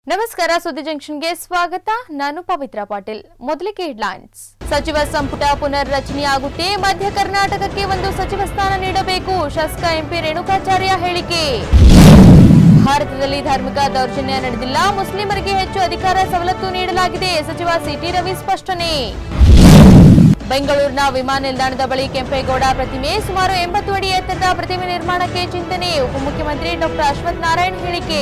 ನಮಸ್ಕಾರ ಸುದ್ದಿ ಜಂಕ್ಷನ್ಗೆ ಸ್ವಾಗತ ನಾನು ಪವಿತ್ರ ಪಾಟೀಲ್ ಮೊದಲಿಗೆ ಹೆಡ್ಲೈನ್ಸ್ ಸಚಿವ ಸಂಪುಟ ಪುನರ್ ರಚನೆಯಾಗುತ್ತೆ ಮಧ್ಯ ಕರ್ನಾಟಕಕ್ಕೆ ಒಂದು ಸಚಿವ ಸ್ಥಾನ ನೀಡಬೇಕು ಶಾಸಕ ಎಂಪಿ ರೇಣುಕಾಚಾರ್ಯ ಹೇಳಿಕೆ ಭಾರತದಲ್ಲಿ ಧಾರ್ಮಿಕ ದೌರ್ಜನ್ಯ ನಡೆದಿಲ್ಲ ಮುಸ್ಲಿಮರಿಗೆ ಹೆಚ್ಚು ಅಧಿಕಾರ ಸವಲತ್ತು ನೀಡಲಾಗಿದೆ ಸಚಿವ ಸಿಟಿ ರವಿ ಸ್ಪಷ್ಟನೆ ಬೆಂಗಳೂರಿನ ವಿಮಾನ ನಿಲ್ದಾಣದ ಬಳಿ ಕೆಂಪೇಗೌಡ ಪ್ರತಿಮೆ ಸುಮಾರು ಎಂಬತ್ತು ಅಡಿ ಎತ್ತರದ ಪ್ರತಿಮೆ ನಿರ್ಮಾಣಕ್ಕೆ ಚಿಂತನೆ ಉಪಮುಖ್ಯಮಂತ್ರಿ ಡಾಕ್ಟರ್ ಅಶ್ವಥ್ ನಾರಾಯಣ್ ಹೇಳಿಕೆ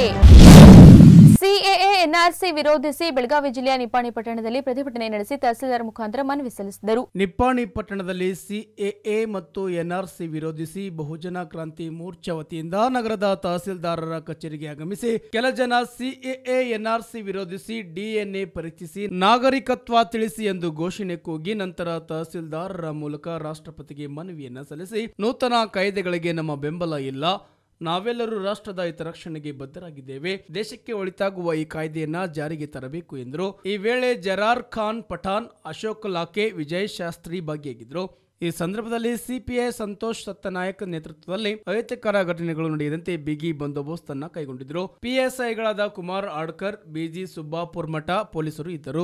ಸಿಎಎ ಎನ್ಆರ್ಸಿ ವಿರೋಧಿಸಿ ಬೆಳಗಾವಿ ಜಿಲ್ಲೆಯ ನಿಪ್ಪಾಣಿ ಪಟ್ಟಣದಲ್ಲಿ ಪ್ರತಿಭಟನೆ ನಡೆಸಿ ತಹಸೀಲ್ದಾರ್ ಮುಖಾಂತರ ಮನವಿ ಸಲ್ಲಿಸಿದರು ನಿಪ್ಪಾಣಿ ಪಟ್ಟಣದಲ್ಲಿ ಸಿಎಎ ಮತ್ತು ಎನ್ಆರ್ಸಿ ವಿರೋಧಿಸಿ ಬಹುಜನ ಕ್ರಾಂತಿ ಮೋರ್ಚಾ ವತಿಯಿಂದ ನಗರದ ತಹಸೀಲ್ದಾರರ ಕಚೇರಿಗೆ ಆಗಮಿಸಿ ಕೆಲ ಜನ ಸಿಎಎ ಎನ್ಆರ್ಸಿ ವಿರೋಧಿಸಿ ಡಿಎನ್ಎ ಪರೀಕ್ಷಿಸಿ ನಾಗರಿಕತ್ವ ತಿಳಿಸಿ ಎಂದು ಘೋಷಣೆ ಕೂಗಿ ನಂತರ ತಹಸೀಲ್ದಾರರ ಮೂಲಕ ರಾಷ್ಟ್ರಪತಿಗೆ ಮನವಿಯನ್ನ ಸಲ್ಲಿಸಿ ನೂತನ ಕಾಯ್ದೆಗಳಿಗೆ ನಮ್ಮ ಬೆಂಬಲ ಇಲ್ಲ ನಾವೆಲ್ಲರೂ ರಾಷ್ಟ್ರದ ಹಿತರಕ್ಷಣೆಗೆ ಬದ್ಧರಾಗಿದ್ದೇವೆ ದೇಶಕ್ಕೆ ಒಳಿತಾಗುವ ಈ ಕಾಯ್ದೆಯನ್ನ ಜಾರಿಗೆ ತರಬೇಕು ಎಂದರು ಈ ವೇಳೆ ಜರಾರ್ ಖಾನ್ ಪಠಾನ್ ಅಶೋಕ್ ಲಾಕೆ ವಿಜಯ್ ಶಾಸ್ತ್ರಿ ಭಾಗಿಯಾಗಿದ್ದರು ಈ ಸಂದರ್ಭದಲ್ಲಿ ಸಿಪಿಐ ಸಂತೋಷ್ ಸತ್ತನಾಯಕ್ ನೇತೃತ್ವದಲ್ಲಿ ಅಹಿತಕರ ಘಟನೆಗಳು ನಡೆಯದಂತೆ ಬಿಗಿ ಬಂದೋಬಸ್ತ್ ಅನ್ನ ಕೈಗೊಂಡಿದ್ದರು ಪಿಎಸ್ಐಗಳಾದ ಕುಮಾರ್ ಆಡ್ಕರ್ ಬಿಜಿ ಸುಬ್ಬಾಪುರ್ ಮಠ ಪೊಲೀಸರು ಇದ್ದರು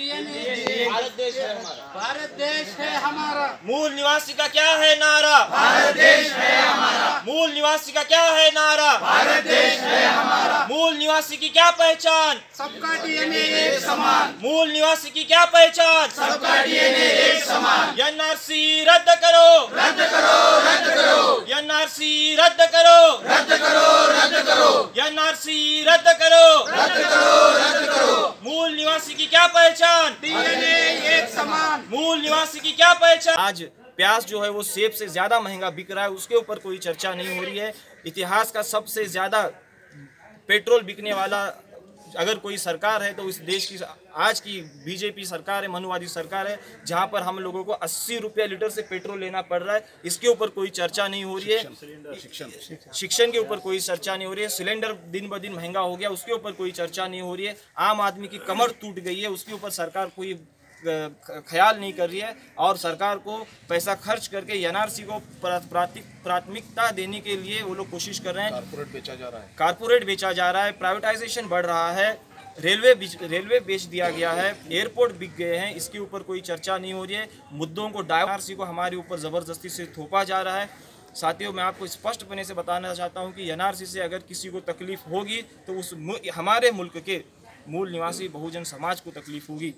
भारत देश है हमारा भारत देश है हमारा मूल निवासी का क्या है नारा भारत देश है हमारा मूल निवासी का क्या है नारा भारत देश है हमारा मूल निवासी की क्या पहचान सबका डीएनए एक समान मूल निवासी की क्या पहचान सबका डीएनए एक समान एनआरसी रद्द करो रद्द करो रद्द करो एनआरसी रद्द करो रद्द करो रद्द करो एनआरसी रद्द करो रद्द करो रद्द करो मूल निवासी की क्या पहचान डीएनए एक समान मूल निवासी की क्या पहचान आज प्याज जो है वो सेब से ज्यादा महंगा बिक रहा है उसके ऊपर कोई चर्चा नहीं हो रही है इतिहास का सबसे ज्यादा पेट्रोल बिकने वाला अगर कोई सरकार है तो इस देश की आज की बीजेपी सरकार है मनुवादी सरकार है जहां पर हम लोगों को अस्सी रुपये लीटर से पेट्रोल लेना पड़ रहा है इसके ऊपर कोई चर्चा नहीं हो रही है शिक्षण के ऊपर कोई चर्चा नहीं हो रही है सिलेंडर दिन ब दिन महंगा हो गया उसके ऊपर कोई चर्चा नहीं हो रही है आम आदमी की कमर टूट गई है उसके ऊपर सरकार कोई ख- ख्याल नहीं कर रही है और सरकार को पैसा खर्च करके एनआरसी को प्रा- प्राथमिक प्राथमिकता देने के लिए वो लोग कोशिश कर रहे हैं कारपोरेट बेचा जा रहा है कारपोरेट बेचा जा रहा है प्राइवेटाइजेशन बढ़ रहा है रेलवे बिच- रेलवे बेच दिया गया है एयरपोर्ट बिक गए हैं इसके ऊपर कोई चर्चा नहीं हो रही है मुद्दों को डायवर्सी को हमारे ऊपर ज़बरदस्ती से थोपा जा रहा है साथियों मैं आपको स्पष्टपने से बताना चाहता हूँ कि एनआरसी से अगर किसी को तकलीफ होगी तो उस मु- हमारे मुल्क के मूल निवासी बहुजन समाज को तकलीफ होगी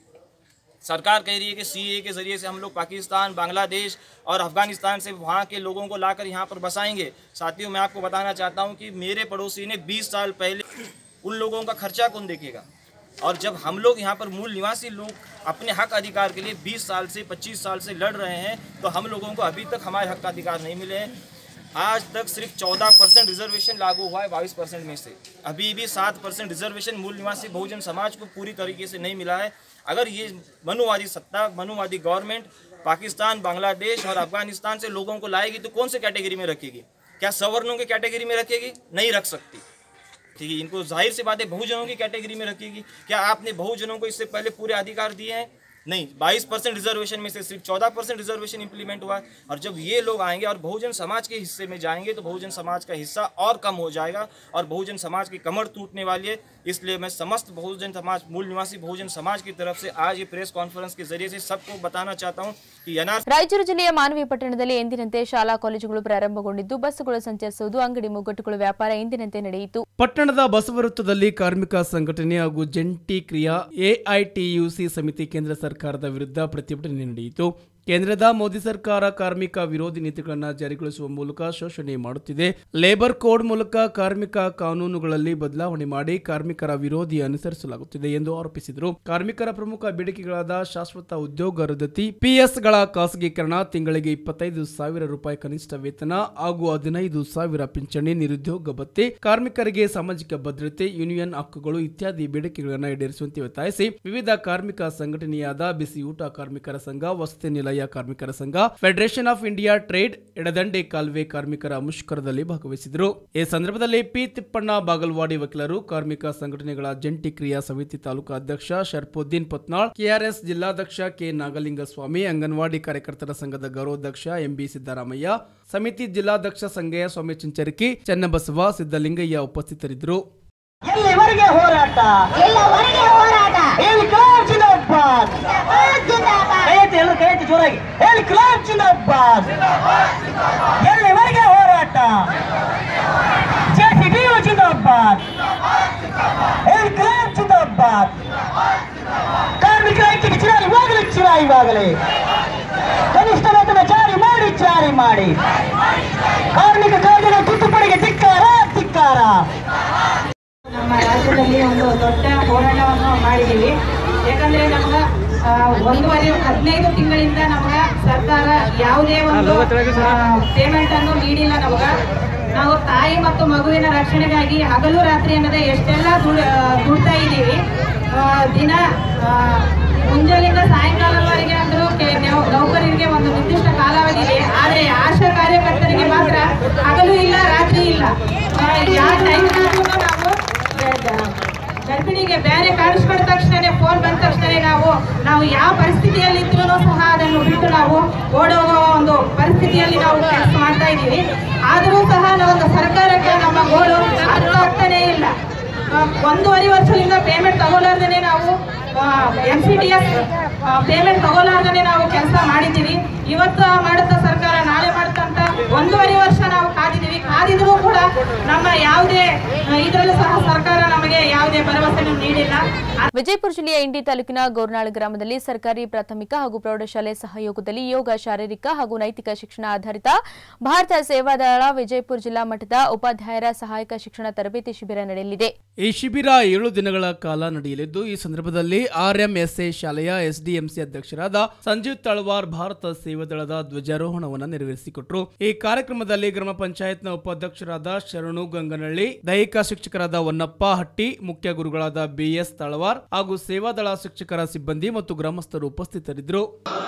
सरकार कह रही है कि सी के ज़रिए से हम लोग पाकिस्तान बांग्लादेश और अफगानिस्तान से वहाँ के लोगों को लाकर यहाँ पर बसाएंगे साथियों मैं आपको बताना चाहता हूँ कि मेरे पड़ोसी ने 20 साल पहले उन लोगों का खर्चा कौन देखेगा और जब हम लोग यहाँ पर मूल निवासी लोग अपने हक अधिकार के लिए 20 साल से 25 साल से लड़ रहे हैं तो हम लोगों को अभी तक हमारे हक का अधिकार नहीं मिले हैं आज तक सिर्फ 14 परसेंट रिजर्वेशन लागू हुआ है 22 परसेंट में से अभी भी 7 परसेंट रिजर्वेशन मूल निवासी बहुजन समाज को पूरी तरीके से नहीं मिला है अगर ये मनुवादी सत्ता मनुवादी गवर्नमेंट पाकिस्तान बांग्लादेश और अफगानिस्तान से लोगों को लाएगी तो कौन से कैटेगरी में रखेगी क्या सवर्णों के कैटेगरी में रखेगी नहीं रख सकती ठीक है इनको जाहिर सी बात है बहुजनों की कैटेगरी में रखेगी क्या आपने बहुजनों को इससे पहले पूरे अधिकार दिए हैं नहीं 22 परसेंट रिजर्वेशन में से सिर्फ 14 परसेंट रिजर्वेशन इंप्लीमेंट हुआ है और जब ये लोग आएंगे और बहुजन समाज के हिस्से में जाएंगे तो बहुजन समाज का हिस्सा और कम हो जाएगा और बहुजन समाज की कमर टूटने वाली है इसलिए मैं समस्त बहुजन समाज मूल निवासी बहुजन समाज की तरफ से आज ये प्रेस कॉन्फ्रेंस के जरिए से सबको बताना चाहता हूँ कि एनआर ರಾಯಚೂರು ಜಿಲ್ಲೆಯ ಮಾನವಿ ಪಟ್ಟಣದಲ್ಲಿ ಎಂದಿನಂತೆ ಶಾಲಾ ಕಾಲೇಜುಗಳು ಪ್ರಾರಂಭಗೊಂಡಿದ್ದು ಬಸ್ಸುಗಳು ಸಂಚರಿಸುವುದು ಅಂಗಡಿ ಮುಗ್ಗಟ್ಟುಗಳು ವ್ಯಾಪಾರ ಎಂದಿನಂತೆ ನಡೆಯಿತು ಪಟ್ಟಣದ ಬಸವವೃತ್ತದಲ್ಲಿ ಕಾರ್ಮಿಕ ಸಂಘಟನೆ ಹಾಗೂ ಜಂಟಿ ಕ್ರಿಯಾ ಎಐಟಿಯುಸಿ ಸಮಿತಿ ಕೇಂದ್ರ ಸರ್ಕಾರದ ವಿರುದ್ಧ ಪ್ರತಿಭಟನೆ ನಡೆಯಿತು ಕೇಂದ್ರದ ಮೋದಿ ಸರ್ಕಾರ ಕಾರ್ಮಿಕ ವಿರೋಧಿ ನೀತಿಗಳನ್ನು ಜಾರಿಗೊಳಿಸುವ ಮೂಲಕ ಶೋಷಣೆ ಮಾಡುತ್ತಿದೆ ಲೇಬರ್ ಕೋಡ್ ಮೂಲಕ ಕಾರ್ಮಿಕ ಕಾನೂನುಗಳಲ್ಲಿ ಬದಲಾವಣೆ ಮಾಡಿ ಕಾರ್ಮಿಕರ ವಿರೋಧಿ ಅನುಸರಿಸಲಾಗುತ್ತಿದೆ ಎಂದು ಆರೋಪಿಸಿದರು ಕಾರ್ಮಿಕರ ಪ್ರಮುಖ ಬೇಡಿಕೆಗಳಾದ ಶಾಶ್ವತ ಉದ್ಯೋಗ ರದ್ದತಿ ಪಿಎಸ್ಗಳ ಖಾಸಗೀಕರಣ ತಿಂಗಳಿಗೆ ಇಪ್ಪತ್ತೈದು ಸಾವಿರ ರೂಪಾಯಿ ಕನಿಷ್ಠ ವೇತನ ಹಾಗೂ ಹದಿನೈದು ಸಾವಿರ ಪಿಂಚಣಿ ನಿರುದ್ಯೋಗ ಭತ್ಯೆ ಕಾರ್ಮಿಕರಿಗೆ ಸಾಮಾಜಿಕ ಭದ್ರತೆ ಯೂನಿಯನ್ ಹಕ್ಕುಗಳು ಇತ್ಯಾದಿ ಬೇಡಿಕೆಗಳನ್ನು ಈಡೇರಿಸುವಂತೆ ಒತ್ತಾಯಿಸಿ ವಿವಿಧ ಕಾರ್ಮಿಕ ಸಂಘಟನೆಯಾದ ಬಿಸಿ ಊಟ ಕಾರ್ಮಿಕರ ಸಂಘ ವಸತಿ ನಿಲಯ ಕಾರ್ಮಿಕರ ಸಂಘ ಫೆಡರೇಷನ್ ಆಫ್ ಇಂಡಿಯಾ ಟ್ರೇಡ್ ಎಡದಂಡೆ ಕಾಲುವೆ ಕಾರ್ಮಿಕರ ಮುಷ್ಕರದಲ್ಲಿ ಭಾಗವಹಿಸಿದರು ಈ ಸಂದರ್ಭದಲ್ಲಿ ಪಿ ತಿಪ್ಪಣ್ಣ ಬಾಗಲವಾಡಿ ವಕೀಲರು ಕಾರ್ಮಿಕ ಸಂಘಟನೆಗಳ ಜಂಟಿ ಕ್ರಿಯಾ ಸಮಿತಿ ತಾಲೂಕಾ ಅಧ್ಯಕ್ಷ ಶರ್ಫುದ್ದೀನ್ ಪತ್ನಾಳ್ ಕೆಆರ್ಎಸ್ ಜಿಲ್ಲಾಧ್ಯಕ್ಷ ಕೆ ನಾಗಲಿಂಗಸ್ವಾಮಿ ಅಂಗನವಾಡಿ ಕಾರ್ಯಕರ್ತರ ಸಂಘದ ಗೌರವಾಧ್ಯಕ್ಷ ಎಂಬಿ ಸಿದ್ದರಾಮಯ್ಯ ಸಮಿತಿ ಜಿಲ್ಲಾಧ್ಯಕ್ಷ ಸಂಗಯ್ಯ ಸ್ವಾಮಿ ಚಿಂಚರಕಿ ಚನ್ನಬಸವ ಸಿದ್ದಲಿಂಗಯ್ಯ ಉಪಸ್ಥಿತರಿದ್ದರು ಎಲ್ಲಿವರೆಗೆ ಹೋರಾಟ ಎಲ್ಲವರೆಗೆ ಹೋರಾಟ ಇನ್ಕ್ಲಾಬ್ ಜಿಂದಾಬಾದ್ ಜಿಂದಾಬಾದ್ ಕೈ ಎತ್ತಿ ಎಲ್ಲರೂ ಕೈ ಎತ್ತಿ ಜೋರಾಗಿ ಇನ್ಕ್ಲಾಬ್ ಜಿಂದಾಬಾದ್ ಎಲ್ಲಿವರೆಗೆ ಹೋರಾಟ ಜೆಸಿಬಿಯು ಜಿಂದಾಬಾದ್ ಇನ್ಕ್ಲಾಬ್ ಜಿಂದಾಬಾದ್ ಕಾರ್ಮಿಕರ ಐಕ್ಯಕ್ಕೆ ಚಿರಾಯಿವಾಗಲಿ ಚಿರಾಯಿವಾಗಲಿ ಕನಿಷ್ಠ ವೇತನ ಜಾರಿ ಮಾಡಿ ಜಾರಿ ಮಾಡಿ ಕಾರ್ಮಿಕ ಕಾಯ್ದೆಗಳ ತಿದ್ದುಪಡಿಗೆ ಧಿಕ್ಕಾರ ಧಿಕ್ಕಾರ ನಮ್ಮ ರಾಜ್ಯದಲ್ಲಿ ಒಂದು ದೊಡ್ಡ ಹೋರಾಟವನ್ನು ಮಾಡಿದ್ದೀವಿ ಯಾಕಂದ್ರೆ ನಮ್ಗ ಆ, ಒಂದೂವರೆ ಹದಿನೈದು ತಿಂಗಳಿಂದ ನಮ್ಗ ಸರ್ಕಾರ ಯಾವುದೇ ಒಂದು ಪೇಮೆಂಟ್ ಅನ್ನು ನೀಡಿಲ್ಲ ನಮ್ಗ ನಾವು ತಾಯಿ ಮತ್ತು ಮಗುವಿನ ರಕ್ಷಣೆಗಾಗಿ ಹಗಲು ರಾತ್ರಿ ಅನ್ನದೆ ಎಷ್ಟೆಲ್ಲ ದುಡ್- ಆ, ದುಡ್ತಾ ಇದ್ದೀವಿ ಆ, ದಿನ ಆ, ಮುಂಜಾನೆಯಿಂದ ಸಾಯಂಕಾಲವರೆಗೆ ಅಂದರೂ ಕೆ- ನೌ- ನೌಕರರಿಗೆ ಒಂದು ನಿರ್ದಿಷ್ಟ ಕಾಲಾವಧಿ ಇದೆ ಆದರೆ ಆಶಾ ಕಾರ್ಯಕರ್ತರಿಗೆ ಮಾತ್ರ ಹಗಲು ಇಲ್ಲ ರಾತ್ರಿ ಇಲ್ಲ ಆ, ಯಾವ ಟೈಮ್ ನಾವು ಗರ್ಭಿಣಿಗೆ ಬೇರೆ ಕಾಣಿಸ್ಕೊಂಡ ತಕ್ಷಣ ಫೋನ್ ಬಂದ ತಕ್ಷಣ ನಾವು ನಾವು ಯಾವ ಪರಿಸ್ಥಿತಿಯಲ್ಲಿ ಇದ್ರೂ ಸಹ ಅದನ್ನು ಬಿಟ್ಟು ನಾವು ಓಡೋಗೋ ಒಂದು ಪರಿಸ್ಥಿತಿಯಲ್ಲಿ ನಾವು ಕೆಲಸ ಮಾಡ್ತಾ ಇದ್ದೀವಿ ಆದರೂ ಸಹ ನಾವು ಸರ್ಕಾರಕ್ಕೆ ನಮ್ಮ ಗೋಳು ಅರ್ಥ ಆಗ್ತಾನೇ ಇಲ್ಲ ಆ, ಒಂದೂವರೆ ವರ್ಷದಿಂದ ಪೇಮೆಂಟ್ ತಗೊಲಾರ್ದೇ ನಾವು M C T S payment ತಗೊಲಾರ್ದೇ ನಾವು ಕೆಲಸ ಮಾಡಿದ್ದೀವಿ ಇವತ್ತು ಮಾಡುತ್ತಾ ಸರ್ಕಾರ ನಾಳೆ ಮಾಡುತ್ತಂತ ಒಂದೂವರೆ ವರ್ಷ ನಾವು ಕಾದಿದ್ದೀವಿ ಕಾದಿದ್ರೂ ಕೂಡ ನಮ್ಮ ಯಾವುದೇ ಇದರಲ್ಲೂ ಸಹ ಸರ್ಕಾರ ನಮಗೆ ಯಾವುದೇ ಭರವಸೆಯನ್ನು ನೀಡಿಲ್ಲ ವಿಜಯಪುರ ಜಿಲ್ಲೆಯ ಇಂಡಿ ತಾಲೂಕಿನ ಗೋರ್ನಾಳ್ ಗ್ರಾಮದಲ್ಲಿ ಸರ್ಕಾರಿ ಪ್ರಾಥಮಿಕ ಹಾಗೂ ಪ್ರೌಢಶಾಲೆ ಸಹಯೋಗದಲ್ಲಿ ಯೋಗ ಶಾರೀರಿಕ ಹಾಗೂ ನೈತಿಕ ಶಿಕ್ಷಣ ಆಧಾರಿತ ಭಾರತ ಸೇವಾದಳ ವಿಜಯಪುರ ಜಿಲ್ಲಾ ಮಟ್ಟದ ಉಪಾಧ್ಯಾಯರ ಸಹಾಯಕ ಶಿಕ್ಷಣ ತರಬೇತಿ ಶಿಬಿರ ನಡೆಯಲಿದೆ ಈ ಶಿಬಿರ ಏಳು ದಿನಗಳ ಕಾಲ ನಡೆಯಲಿದ್ದು ಈ ಸಂದರ್ಭದಲ್ಲಿ ಆರ್ಎಂಎಸ್ಎ ಶಾಲೆಯ ಎಸ್ಡಿಎಂಸಿ ಅಧ್ಯಕ್ಷರಾದ ಸಂಜೀವ್ ತಳವಾರ್ ಭಾರತ ಸೇವಾದಳದ ಧ್ವಜಾರೋಹಣವನ್ನು ನೆರವೇರಿಸಿಕೊಟ್ರು ಈ ಕಾರ್ಯಕ್ರಮದಲ್ಲಿ ಗ್ರಾಮ ಪಂಚಾಯತ್ನ ಉಪಾಧ್ಯಕ್ಷರಾದ ಶರಣು ಗಂಗನಹಳ್ಳಿ ದೈಹಿಕ ಶಿಕ್ಷಕರಾದ ಹೊನ್ನಪ್ಪ ಹಟ್ಟಿ ಮುಖ್ಯ ಗುರುಗಳಾದ ಬಿಎಸ್ ತಳವಾರ್ ಹಾಗೂ ಸೇವಾದಳ ಶಿಕ್ಷಕರ ಸಿಬ್ಬಂದಿ ಮತ್ತು ಗ್ರಾಮಸ್ಥರು ಉಪಸ್ಥಿತರಿದ್ದರು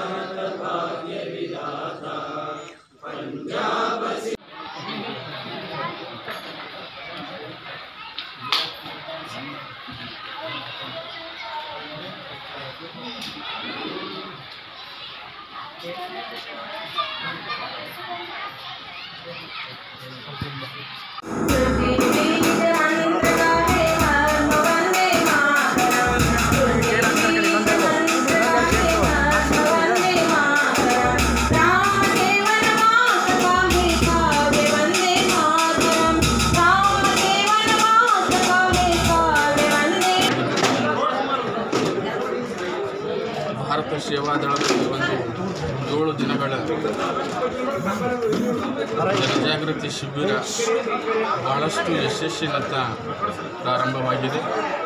ಭಾರತ ಸೇವಾದಳದಲ್ಲಿ ಒಂದು ಏಳು ದಿನಗಳ ಜನಜಾಗೃತಿ ಶಿಬಿರ ಭಾಳಷ್ಟು ಯಶಸ್ಸಿನತ್ತ ಪ್ರಾರಂಭವಾಗಿದೆ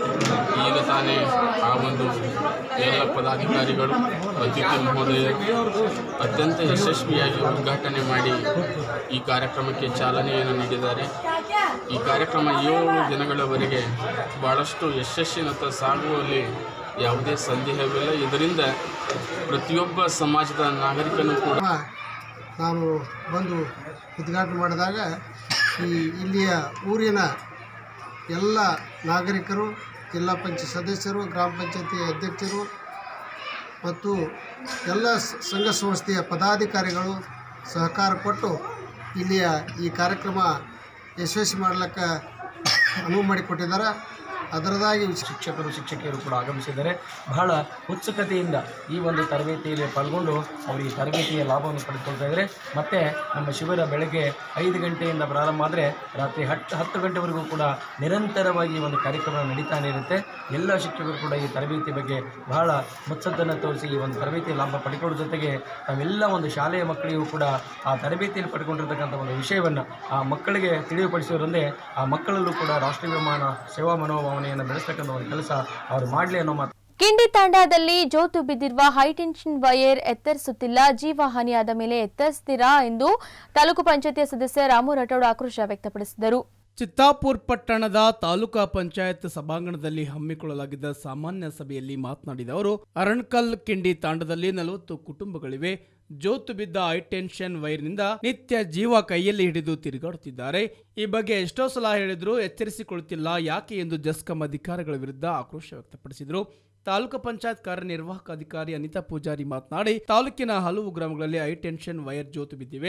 ಈಗ ತಾನೇ ಆ ಒಂದು ಎಲ್ಲ ಪದಾಧಿಕಾರಿಗಳು ಅತಿಥಿ ಮಹೋದಯರು ಅತ್ಯಂತ ಯಶಸ್ವಿಯಾಗಿ ಉದ್ಘಾಟನೆ ಮಾಡಿ ಈ ಕಾರ್ಯಕ್ರಮಕ್ಕೆ ಚಾಲನೆಯನ್ನು ನೀಡಿದ್ದಾರೆ ಈ ಕಾರ್ಯಕ್ರಮ ಏಳು ದಿನಗಳವರೆಗೆ ಭಾಳಷ್ಟು ಯಶಸ್ಸಿನತ್ತ ಸಾಗುವಲ್ಲಿ ಯಾವುದೇ ಸಂದೇಹವಿಲ್ಲ ಇದರಿಂದ ಪ್ರತಿಯೊಬ್ಬ ಸಮಾಜದ ನಾಗರಿಕನೂ ಕೂಡ ನಾನು ಬಂದು ಉದ್ಘಾಟನೆ ಮಾಡಿದಾಗ ಈ ಇಲ್ಲಿಯ ಊರಿನ ಎಲ್ಲ ನಾಗರಿಕರು ಜಿಲ್ಲಾ ಪಂಚಾಯತ್ ಸದಸ್ಯರು ಗ್ರಾಮ ಪಂಚಾಯತಿ ಅಧ್ಯಕ್ಷರು ಮತ್ತು ಎಲ್ಲ ಸ- ಸಂಘ ಸಂಸ್ಥೆಯ ಪದಾಧಿಕಾರಿಗಳು ಸಹಕಾರ ಕೊಟ್ಟು ಇಲ್ಲಿಯ ಈ ಕಾರ್ಯಕ್ರಮ ಯಶಸ್ವಿ ಮಾಡಲಿಕ್ಕೆ ಅನುವು ಮಾಡಿಕೊಟ್ಟಿದ್ದಾರೆ ಅದರದಾಗಿ ಶಿಕ್ಷಕರು ಶಿಕ್ಷಕಿಯರು ಕೂಡ ಆಗಮಿಸಿದ್ದಾರೆ ಬಹಳ ಉತ್ಸುಕತೆಯಿಂದ ಈ ಒಂದು ತರಬೇತಿಯಲ್ಲಿ ಪಾಲ್ಗೊಂಡು ಅವರು ಈ ತರಬೇತಿಯ ಲಾಭವನ್ನು ಪಡೆದುಕೊಳ್ತಾ ಇದ್ದಾರೆ ಮತ್ತು ನಮ್ಮ ಶಿಬಿರ ಬೆಳಗ್ಗೆ ಐದು ಗಂಟೆಯಿಂದ ಪ್ರಾರಂಭ ಆದರೆ ರಾತ್ರಿ ಹತ್ತು ಹತ್ತು ಗಂಟೆವರೆಗೂ ಕೂಡ ನಿರಂತರವಾಗಿ ಈ ಒಂದು ಕಾರ್ಯಕ್ರಮ ನಡೀತಾನೆ ಇರುತ್ತೆ ಎಲ್ಲ ಶಿಕ್ಷಕರು ಕೂಡ ಈ ತರಬೇತಿ ಬಗ್ಗೆ ಬಹಳ ಮುತ್ಸದ್ದನ್ನು ತೋರಿಸಿ ಈ ಒಂದು ತರಬೇತಿ ಲಾಭ ಪಡ್ಕೊಳ್ಳೋ ಜೊತೆಗೆ ತಾವೆಲ್ಲ ಒಂದು ಶಾಲೆಯ ಮಕ್ಕಳಿಗೂ ಕೂಡ ಆ ತರಬೇತಿಯಲ್ಲಿ ಪಡ್ಕೊಂಡಿರ್ತಕ್ಕಂಥ ಒಂದು ವಿಷಯವನ್ನು ಆ ಮಕ್ಕಳಿಗೆ ತಿಳಿವುಪಡಿಸೋದ್ರಿಂದ ಆ ಮಕ್ಕಳಲ್ಲೂ ಕೂಡ ರಾಷ್ಟ್ರೀಯ ಮಾನ ಸೇವಾ ಮನೋಭಾವನೆಯನ್ನು ಬೆಳೆಸ್ತಕ್ಕಂಥ ಒಂದು ಕೆಲಸ ಅವರು ಮಾಡಲಿ ಅನ್ನೋ ಮಾತು ಕಿಂಡಿ ತಾಂಡಾದಲ್ಲಿ ಜೋತು ಬಿದ್ದಿರುವ ಹೈಟೆನ್ಷನ್ ವೈರ್ ಎತ್ತರಿಸುತ್ತಿಲ್ಲ ಜೀವಹಾನಿಯಾದ ಮೇಲೆ ಎತ್ತರಿಸ್ತೀರಾ ಎಂದು ತಾಲೂಕು ಪಂಚಾಯತಿಯ ಸದಸ್ಯ ರಾಮು ರಾಠೋಡ್ ಆಕ್ರೋಶ ವ್ಯಕ್ತಪಡಿಸಿದರು ಚಿತ್ತಾಪುರ್ ಪಟ್ಟಣದ ತಾಲೂಕಾ ಪಂಚಾಯತ್ ಸಭಾಂಗಣದಲ್ಲಿ ಹಮ್ಮಿಕೊಳ್ಳಲಾಗಿದ್ದ ಸಾಮಾನ್ಯ ಸಭೆಯಲ್ಲಿ ಮಾತನಾಡಿದ ಅವರು ಅರಣಕಲ್ ಕಿಂಡಿ ತಾಂಡದಲ್ಲಿ ನಲವತ್ತು ಕುಟುಂಬಗಳಿವೆ ಜೋತು ಬಿದ್ದ ಹೈಟೆನ್ಷನ್ ವೈರ್ನಿಂದ ನಿತ್ಯ ಜೀವ ಕೈಯಲ್ಲಿ ಹಿಡಿದು ತಿರುಗಾಡುತ್ತಿದ್ದಾರೆ ಈ ಬಗ್ಗೆ ಎಷ್ಟೋ ಸಲ ಹೇಳಿದ್ರು ಎಚ್ಚರಿಸಿಕೊಳ್ಳುತ್ತಿಲ್ಲ ಯಾಕೆ ಎಂದು ಜಸ್ಕಂ ಅಧಿಕಾರಿಗಳ ವಿರುದ್ಧ ಆಕ್ರೋಶ ವ್ಯಕ್ತಪಡಿಸಿದರು ತಾಲೂಕು ಪಂಚಾಯತ್ ಕಾರ್ಯನಿರ್ವಾಹಕ ಅಧಿಕಾರಿ ಅನಿತಾ ಪೂಜಾರಿ ಮಾತನಾಡಿ ತಾಲೂಕಿನ ಹಲವು ಗ್ರಾಮಗಳಲ್ಲಿ ಹೈಟೆನ್ಷನ್ ವೈರ್ ಜೋತು ಬಿದ್ದಿವೆ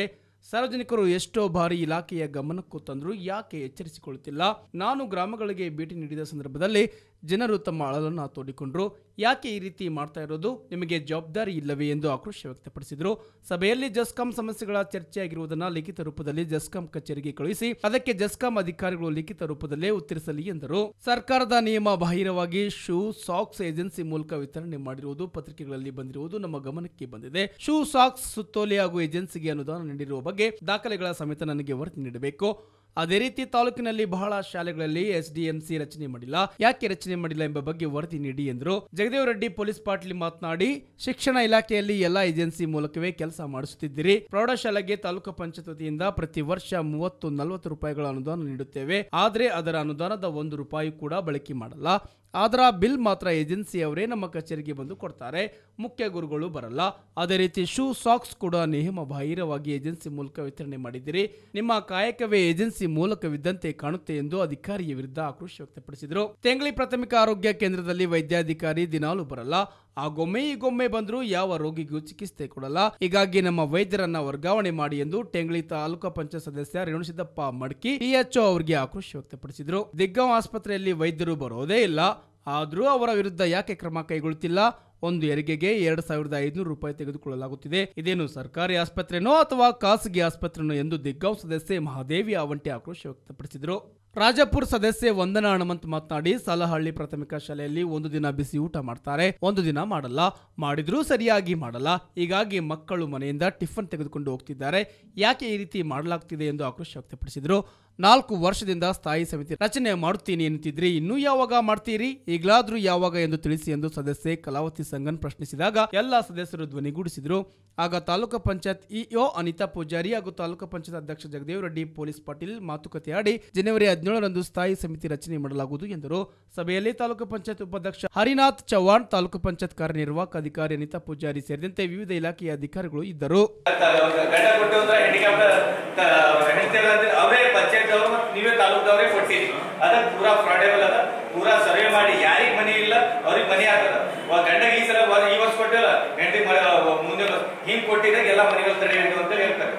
ಸಾರ್ವಜನಿಕರು ಎಷ್ಟೋ ಬಾರಿ ಇಲಾಖೆಯ ಗಮನಕ್ಕೂ ತಂದರೂ ಯಾಕೆ ಎಚ್ಚರಿಸಿಕೊಳ್ಳುತ್ತಿಲ್ಲ ನಾನು ಗ್ರಾಮಗಳಿಗೆ ಭೇಟಿ ನೀಡಿದ ಸಂದರ್ಭದಲ್ಲಿ ಜನರು ತಮ್ಮ ಅಳಲನ್ನು ತೋಡಿಕೊಂಡ್ರು ಯಾಕೆ ಈ ರೀತಿ ಮಾಡ್ತಾ ಇರೋದು ನಿಮಗೆ ಜವಾಬ್ದಾರಿ ಇಲ್ಲವೇ ಎಂದು ಆಕ್ರೋಶ ವ್ಯಕ್ತಪಡಿಸಿದರು ಸಭೆಯಲ್ಲಿ ಜಸ್ಕಾಂ ಸಮಸ್ಯೆಗಳ ಚರ್ಚೆಯಾಗಿರುವುದನ್ನು ಲಿಖಿತ ರೂಪದಲ್ಲಿ ಜಸ್ಕಾಂ ಕಚೇರಿಗೆ ಕಳುಹಿಸಿ ಅದಕ್ಕೆ ಜಸ್ಕಾಂ ಅಧಿಕಾರಿಗಳು ಲಿಖಿತ ರೂಪದಲ್ಲೇ ಉತ್ತರಿಸಲಿ ಎಂದರು ಸರ್ಕಾರದ ನಿಯಮ ಬಾಹಿರವಾಗಿ ಶೂ ಸಾಕ್ಸ್ ಏಜೆನ್ಸಿ ಮೂಲಕ ವಿತರಣೆ ಮಾಡಿರುವುದು ಪತ್ರಿಕೆಗಳಲ್ಲಿ ಬಂದಿರುವುದು ನಮ್ಮ ಗಮನಕ್ಕೆ ಬಂದಿದೆ ಶೂ ಸಾಕ್ಸ್ ಸುತ್ತೋಲೆ ಹಾಗೂ ಏಜೆನ್ಸಿಗೆ ಅನುದಾನ ನೀಡಿರುವ ಬಗ್ಗೆ ದಾಖಲೆಗಳ ಸಮೇತ ನನಗೆ ವರದಿ ನೀಡಬೇಕು ಅದೇ ರೀತಿ ತಾಲೂಕಿನಲ್ಲಿ ಬಹಳ ಶಾಲೆಗಳಲ್ಲಿ ಎಸ್ಡಿಎಂಸಿ ರಚನೆ ಮಾಡಿಲ್ಲ ಯಾಕೆ ರಚನೆ ಮಾಡಿಲ್ಲ ಎಂಬ ಬಗ್ಗೆ ವರದಿ ನೀಡಿ ಎಂದರು ಜಗದೇವ್ ರೆಡ್ಡಿ ಪೊಲೀಸ್ ಪಾಟೀಲ್ ಮಾತನಾಡಿ ಶಿಕ್ಷಣ ಇಲಾಖೆಯಲ್ಲಿ ಎಲ್ಲಾ ಏಜೆನ್ಸಿ ಮೂಲಕವೇ ಕೆಲಸ ಮಾಡಿಸುತ್ತಿದ್ದೀರಿ ಪ್ರೌಢಶಾಲೆಗೆ ತಾಲೂಕು ಪಂಚಾಯತ್ ವತಿಯಿಂದ ಪ್ರತಿ ವರ್ಷ ಮೂವತ್ತು ನಲವತ್ತು ರೂಪಾಯಿಗಳ ಅನುದಾನ ನೀಡುತ್ತೇವೆ ಆದರೆ ಅದರ ಅನುದಾನದ ಒಂದು ರೂಪಾಯಿ ಕೂಡ ಬಳಕೆ ಮಾಡಲ್ಲ ಅದರ ಬಿಲ್ ಮಾತ್ರ ಏಜೆನ್ಸಿಯವರೇ ನಮ್ಮ ಕಚೇರಿಗೆ ಬಂದು ಕೊಡ್ತಾರೆ ಮುಖ್ಯ ಗುರುಗಳು ಬರಲ್ಲ ಅದೇ ರೀತಿ ಶೂ ಸಾಕ್ಸ್ ಕೂಡ ನಿಯಮ ಬಾಹಿರವಾಗಿ ಏಜೆನ್ಸಿ ಮೂಲಕ ವಿತರಣೆ ಮಾಡಿದ್ದೀರಿ ನಿಮ್ಮ ಕಾಯಕವೇ ಏಜೆನ್ಸಿ ಮೂಲಕವಿದ್ದಂತೆ ಕಾಣುತ್ತೆ ಎಂದು ಅಧಿಕಾರಿಯ ವಿರುದ್ಧ ಆಕ್ರೋಶ ವ್ಯಕ್ತಪಡಿಸಿದರು ತೆಂಗಳಿ ಪ್ರಾಥಮಿಕ ಆರೋಗ್ಯ ಕೇಂದ್ರದಲ್ಲಿ ವೈದ್ಯಾಧಿಕಾರಿ ದಿನಾಲು ಬರಲ್ಲ ಆಗೊಮ್ಮೆ ಈಗೊಮ್ಮೆ ಬಂದರೂ ಯಾವ ರೋಗಿಗೂ ಚಿಕಿತ್ಸೆ ಕೊಡಲ್ಲ ಹೀಗಾಗಿ ನಮ್ಮ ವೈದ್ಯರನ್ನ ವರ್ಗಾವಣೆ ಮಾಡಿ ಎಂದು ಟೆಂಗಳಿ ತಾಲೂಕು ಪಂಚಾಯತ್ ಸದಸ್ಯ ರೇಣುಸಿದ್ದಪ್ಪ ಮಡ್ಕಿ ಪಿಎಚ್ಒ ಅವರಿಗೆ ಆಕ್ರೋಶ ವ್ಯಕ್ತಪಡಿಸಿದರು ದಿಗ್ಗಾಂವ್ ಆಸ್ಪತ್ರೆಯಲ್ಲಿ ವೈದ್ಯರು ಬರೋದೇ ಇಲ್ಲ ಆದರೂ ಅವರ ವಿರುದ್ಧ ಯಾಕೆ ಕ್ರಮ ಕೈಗೊಳ್ಳುತ್ತಿಲ್ಲ ಒಂದು ಹೆರಿಗೆಗೆ ಎರಡು ಸಾವಿರದ ಐದುನೂರು ರೂಪಾಯಿ ತೆಗೆದುಕೊಳ್ಳಲಾಗುತ್ತಿದೆ ಇದೇನು ಸರ್ಕಾರಿ ಆಸ್ಪತ್ರೆನೋ ಅಥವಾ ಖಾಸಗಿ ಆಸ್ಪತ್ರೆನೋ ಎಂದು ದಿಗ್ಗಾಂವ್ ಸದಸ್ಯೆ ಮಹಾದೇವಿ ಅವಂಟಿ ಆಕ್ರೋಶ ವ್ಯಕ್ತಪಡಿಸಿದರು ರಾಜಪುರ ಸದಸ್ಯೆ ವಂದನಾ ಹನುಮಂತ್ ಮಾತನಾಡಿ ಸಾಲಹಳ್ಳಿ ಪ್ರಾಥಮಿಕ ಶಾಲೆಯಲ್ಲಿ ಒಂದು ದಿನ ಬಿಸಿ ಊಟ ಮಾಡ್ತಾರೆ ಒಂದು ದಿನ ಮಾಡಲ್ಲ ಮಾಡಿದ್ರೂ ಸರಿಯಾಗಿ ಮಾಡಲ್ಲ ಹೀಗಾಗಿ ಮಕ್ಕಳು ಮನೆಯಿಂದ ಟಿಫನ್ ತೆಗೆದುಕೊಂಡು ಹೋಗ್ತಿದ್ದಾರೆ ಯಾಕೆ ಈ ರೀತಿ ಮಾಡಲಾಗ್ತಿದೆ ಎಂದು ಆಕ್ರೋಶ ವ್ಯಕ್ತಪಡಿಸಿದರು ನಾಲ್ಕು ವರ್ಷದಿಂದ ಸ್ಥಾಯಿ ಸಮಿತಿ ರಚನೆ ಮಾಡುತ್ತೀನಿ ಎನ್ನುತ್ತಿದ್ರಿ ಇನ್ನೂ ಯಾವಾಗ ಮಾಡ್ತೀರಿ ಈಗಲಾದ್ರೂ ಯಾವಾಗ ಎಂದು ತಿಳಿಸಿ ಎಂದು ಸದಸ್ಯೆ ಕಲಾವತಿ ಸಂಗನ್ ಪ್ರಶ್ನಿಸಿದಾಗ ಎಲ್ಲ ಸದಸ್ಯರು ಧ್ವನಿಗೂಡಿಸಿದರು ಆಗ ತಾಲೂಕು ಪಂಚಾಯತ್ ಇಒ ಅನಿತಾ ಪೂಜಾರಿ ಹಾಗೂ ತಾಲೂಕು ಪಂಚಾಯತ್ ಅಧ್ಯಕ್ಷ ಜಗದೇವ್ ರೆಡ್ಡಿ ಪೊಲೀಸ್ ಪಾಟೀಲ್ ಮಾತುಕತೆ ಆಡಿ ಜನವರಿ ಹದಿನೇಳರಂದು ಸ್ಥಾಯಿ ಸಮಿತಿ ರಚನೆ ಮಾಡಲಾಗುವುದು ಎಂದರು ಸಭೆಯಲ್ಲಿ ತಾಲೂಕು ಪಂಚಾಯತ್ ಉಪಾಧ್ಯಕ್ಷ ಹರಿನಾಥ್ ಚೌಹಾಣ್ ತಾಲೂಕು ಪಂಚಾಯತ್ ಕಾರ್ಯನಿರ್ವಾಹಕ ಅಧಿಕಾರಿ ಅನಿತಾ ಪೂಜಾರಿ ಸೇರಿದಂತೆ ವಿವಿಧ ಇಲಾಖೆಯ ಅಧಿಕಾರಿಗಳು ಇದ್ದರು ಗಂಡ ಕೊಟ್ಟು ಅಂದ್ರೆ ಹ್ಯಾಂಡಿಕ್ಯಾಪ್ ಹೆಂಡತಿ ಅವರೇ ಪಂಚಾಯತ್ ಅವರು ಮತ್ತು ನೀವೇ ತಾಲೂಕ್ದವರೇ ಕೊಟ್ಟಿರಿ ಅದ ಪೂರಾ ಫ್ರಾಡೇಬಲ್ ಅದ ಪೂರಾ ಸರ್ವೆ ಮಾಡಿ ಯಾರಿಗ್ ಮನಿ ಇಲ್ಲ ಅವ್ರಿಗೆ ಮನಿ ಆಗ್ತದ ಗಂಡಗೆ ಈ ಸಲ ಬ- ಈ ವರ್ಷ ಕೊಟ್ಟಿಲ್ಲ ಹೆಂಡತಿ ಮುಂದೆ ವರ್ಷ ಹಿಂಗ್ ಕೊಟ್ಟಿದಾಗ ಎಲ್ಲ ಮನೆಗಳು ತಡೆ ಹಿಡಿದು ಅಂತ ಹೇಳ್ತಾರೆ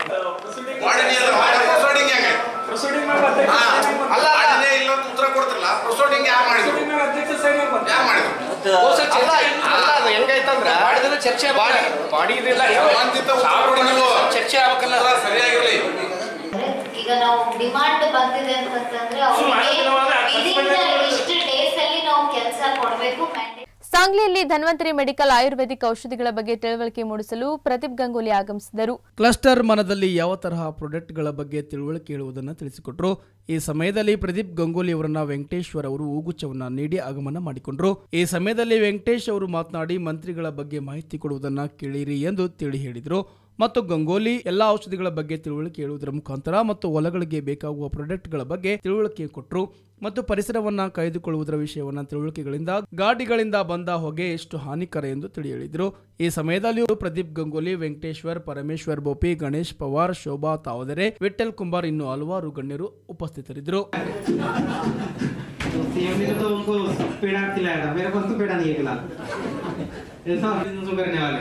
ಅಲ್ಲ ಅದೇ ಇಲ್ಲ ಅಂತ ಉತ್ತರ ಕೊಡ್ತಿರಲ್ಲ ಪ್ರೊಸೀಡಿಂಗ್ ಯಾರು ಮಾಡಿದ್ರು ಯಾರು ಮಾಡಿದ್ರು ಅಲ್ಲ ಅದು ಹೆಂಗೈತಂದ್ರ ಮಾಡಿದ್ರೆ ಚರ್ಚೆ ಮಾಡಿದ್ರಿಲ್ಲ ಸಂಬಂಧಿತ ಉತ್ತರ ಕೊಡಿ ನೀವು ಚರ್ಚೆ ಆಗ್ಬೇಕಲ್ಲ ಉತ್ತರ ಸರಿಯಾಗಿರ್ಲಿ ಈಗ ನಾವು ಡಿಮಾಂಡ್ ಬಂದಿದೆ ಅಂತಂದ್ರೆ ಅವ್ರಿಗೆ ಇದನ್ನ ಇಷ್ಟು ಡೇಸ್ ಅಲ್ಲಿ ನಾವು ಕೆಲಸ ಕೊಡಬೇಕು ಸಾಂಗ್ಲಿಯಲ್ಲಿ ಧನ್ವಂತರಿ ಮೆಡಿಕಲ್ ಆಯುರ್ವೇದಿಕ್ ಔಷಧಿಗಳ ಬಗ್ಗೆ ತಿಳುವಳಿಕೆ ಮೂಡಿಸಲು ಪ್ರದೀಪ್ ಗಂಗೂಲಿ ಆಗಮಿಸಿದರು ಕ್ಲಸ್ಟರ್ ಮನದಲ್ಲಿ ಯಾವ ತರಹ ಪ್ರಾಡಕ್ಟ್ಗಳ ಬಗ್ಗೆ ತಿಳುವಳಿಕೆ ಹೇಳುವುದನ್ನು ತಿಳಿಸಿಕೊಟ್ರು ಈ ಸಮಯದಲ್ಲಿ ಪ್ರದೀಪ್ ಗಂಗೂಲಿ ಅವರನ್ನ ವೆಂಕಟೇಶ್ವರ್ ಅವರು ಹೂಗುಚ್ಛವನ್ನ ನೀಡಿ ಆಗಮನ ಮಾಡಿಕೊಂಡ್ರು ಈ ಸಮಯದಲ್ಲಿ ವೆಂಕಟೇಶ್ ಅವರು ಮಾತನಾಡಿ ಮಂತ್ರಿಗಳ ಬಗ್ಗೆ ಮಾಹಿತಿ ಕೊಡುವುದನ್ನ ಕೇಳಿರಿ ಎಂದು ತಿಳಿ ಹೇಳಿದರು ಮತ್ತು ಗಂಗೋಲಿ ಎಲ್ಲಾ ಔಷಧಿಗಳ ಬಗ್ಗೆ ತಿಳುವಳಿಕೆ ಹೇಳುವುದರ ಮುಖಾಂತರ ಮತ್ತು ಹೊಲಗಳಿಗೆ ಬೇಕಾಗುವ ಪ್ರಾಡಕ್ಟ್ಗಳ ಬಗ್ಗೆ ತಿಳುವಳಿಕೆ ಕೊಟ್ಟರು ಮತ್ತು ಪರಿಸರವನ್ನ ಕಾಯ್ದುಕೊಳ್ಳುವುದರ ವಿಷಯವನ್ನ ತಿಳುವಳಿಕೆಗಳಿಂದ ಗಾಡಿಗಳಿಂದ ಬಂದ ಹೊಗೆ ಎಷ್ಟು ಹಾನಿಕರ ಎಂದು ತಿಳಿ ಹೇಳಿದರು ಈ ಸಮಯದಲ್ಲಿ ಅವರು ಪ್ರದೀಪ್ ಗಂಗೋಲಿ ವೆಂಕಟೇಶ್ವರ್ ಪರಮೇಶ್ವರ್ ಬೋಪಿ ಗಣೇಶ್ ಪವಾರ್ ಶೋಭಾ ತಾವದರೆ ವಿಠಲ್ ಕುಂಬಾರ್ ಇನ್ನು ಹಲವಾರು ಗಣ್ಯರು ಉಪಸ್ಥಿತರಿದ್ದರು सीएम ने तो उनको पेड़ा खिलाया था मेरे पास तो पेड़ा नहीं है खिला ऐसा बिजनेस करने वाले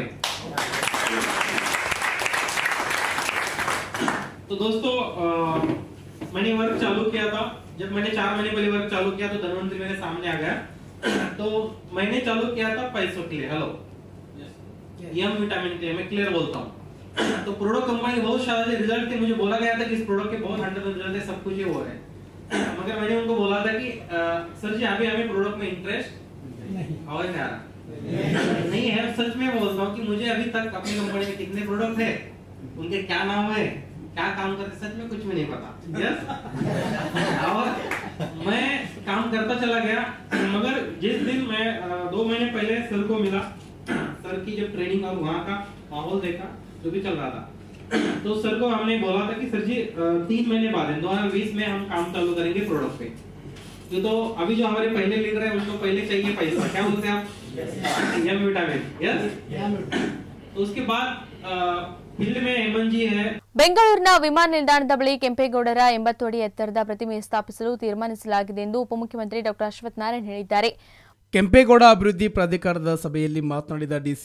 तो दोस्तों अ, मैंने वर्क चालू किया था जब मैंने चार महीने पहले वर्क चालू किया तो धनवंतरी मेरे सामने आ गया तो मैंने चालू किया था पैसों के लिए हेलो यम विटामिन के लिए मैं क्लियर बोलता हूँ तो प्रोडक्ट कंपनी बहुत सारे रिजल्ट थे मुझे बोला गया था कि इस प्रोडक्ट के बहुत हंड्रेड रिजल्ट है सब कुछ ये हो रहा है मगर मैंने उनको बोला था कि अ, सर जी अभी हमें प्रोडक्ट में इंटरेस्ट आवाज नहीं आ रहा नहीं है सच में बोलता हूँ कि मुझे अभी तक अपनी कंपनी में कितने प्रोडक्ट है उनके क्या नाम है क्या काम करते सच में कुछ भी नहीं पता यस और मैं काम करता चला गया मगर जिस दिन मैं अ, दो महीने पहले सर को मिला सर की जब ट्रेनिंग और वहाँ का माहौल देखा जो भी चल रहा था तो सर को हमने बोला था कि सर जी अ, तीन महीने बाद दो हजार बीस में हम काम चालू करेंगे प्रोडक्ट पे ये तो अभी जो हमारे पहले लीडर है उनको पहले चाहिए पैसा क्या बोलते हैं आप यम विटामिन यस तो उसके बाद फील्ड में हेमंत जी है ಬೆಂಗಳೂರಿನ ವಿಮಾನ ನಿಲ್ದಾಣದ ಬಳಿ ಕೆಂಪೇಗೌಡರ ಎಂಬತ್ತು ಅಡಿ ಎತ್ತರದ ಪ್ರತಿಮೆ ಸ್ಥಾಪಿಸಲು ತೀರ್ಮಾನಿಸಲಾಗಿದೆ ಎಂದು ಉಪಮುಖ್ಯಮಂತ್ರಿ ಡಾ ಅಶ್ವಥ್ ನಾರಾಯಣ್ ಹೇಳಿದ್ದಾರೆ ಕೆಂಪೇಗೌಡ ಅಭಿವೃದ್ಧಿ ಪ್ರಾಧಿಕಾರದ ಸಭೆಯಲ್ಲಿ ಮಾತನಾಡಿದ ಡಿಸಿಎಂ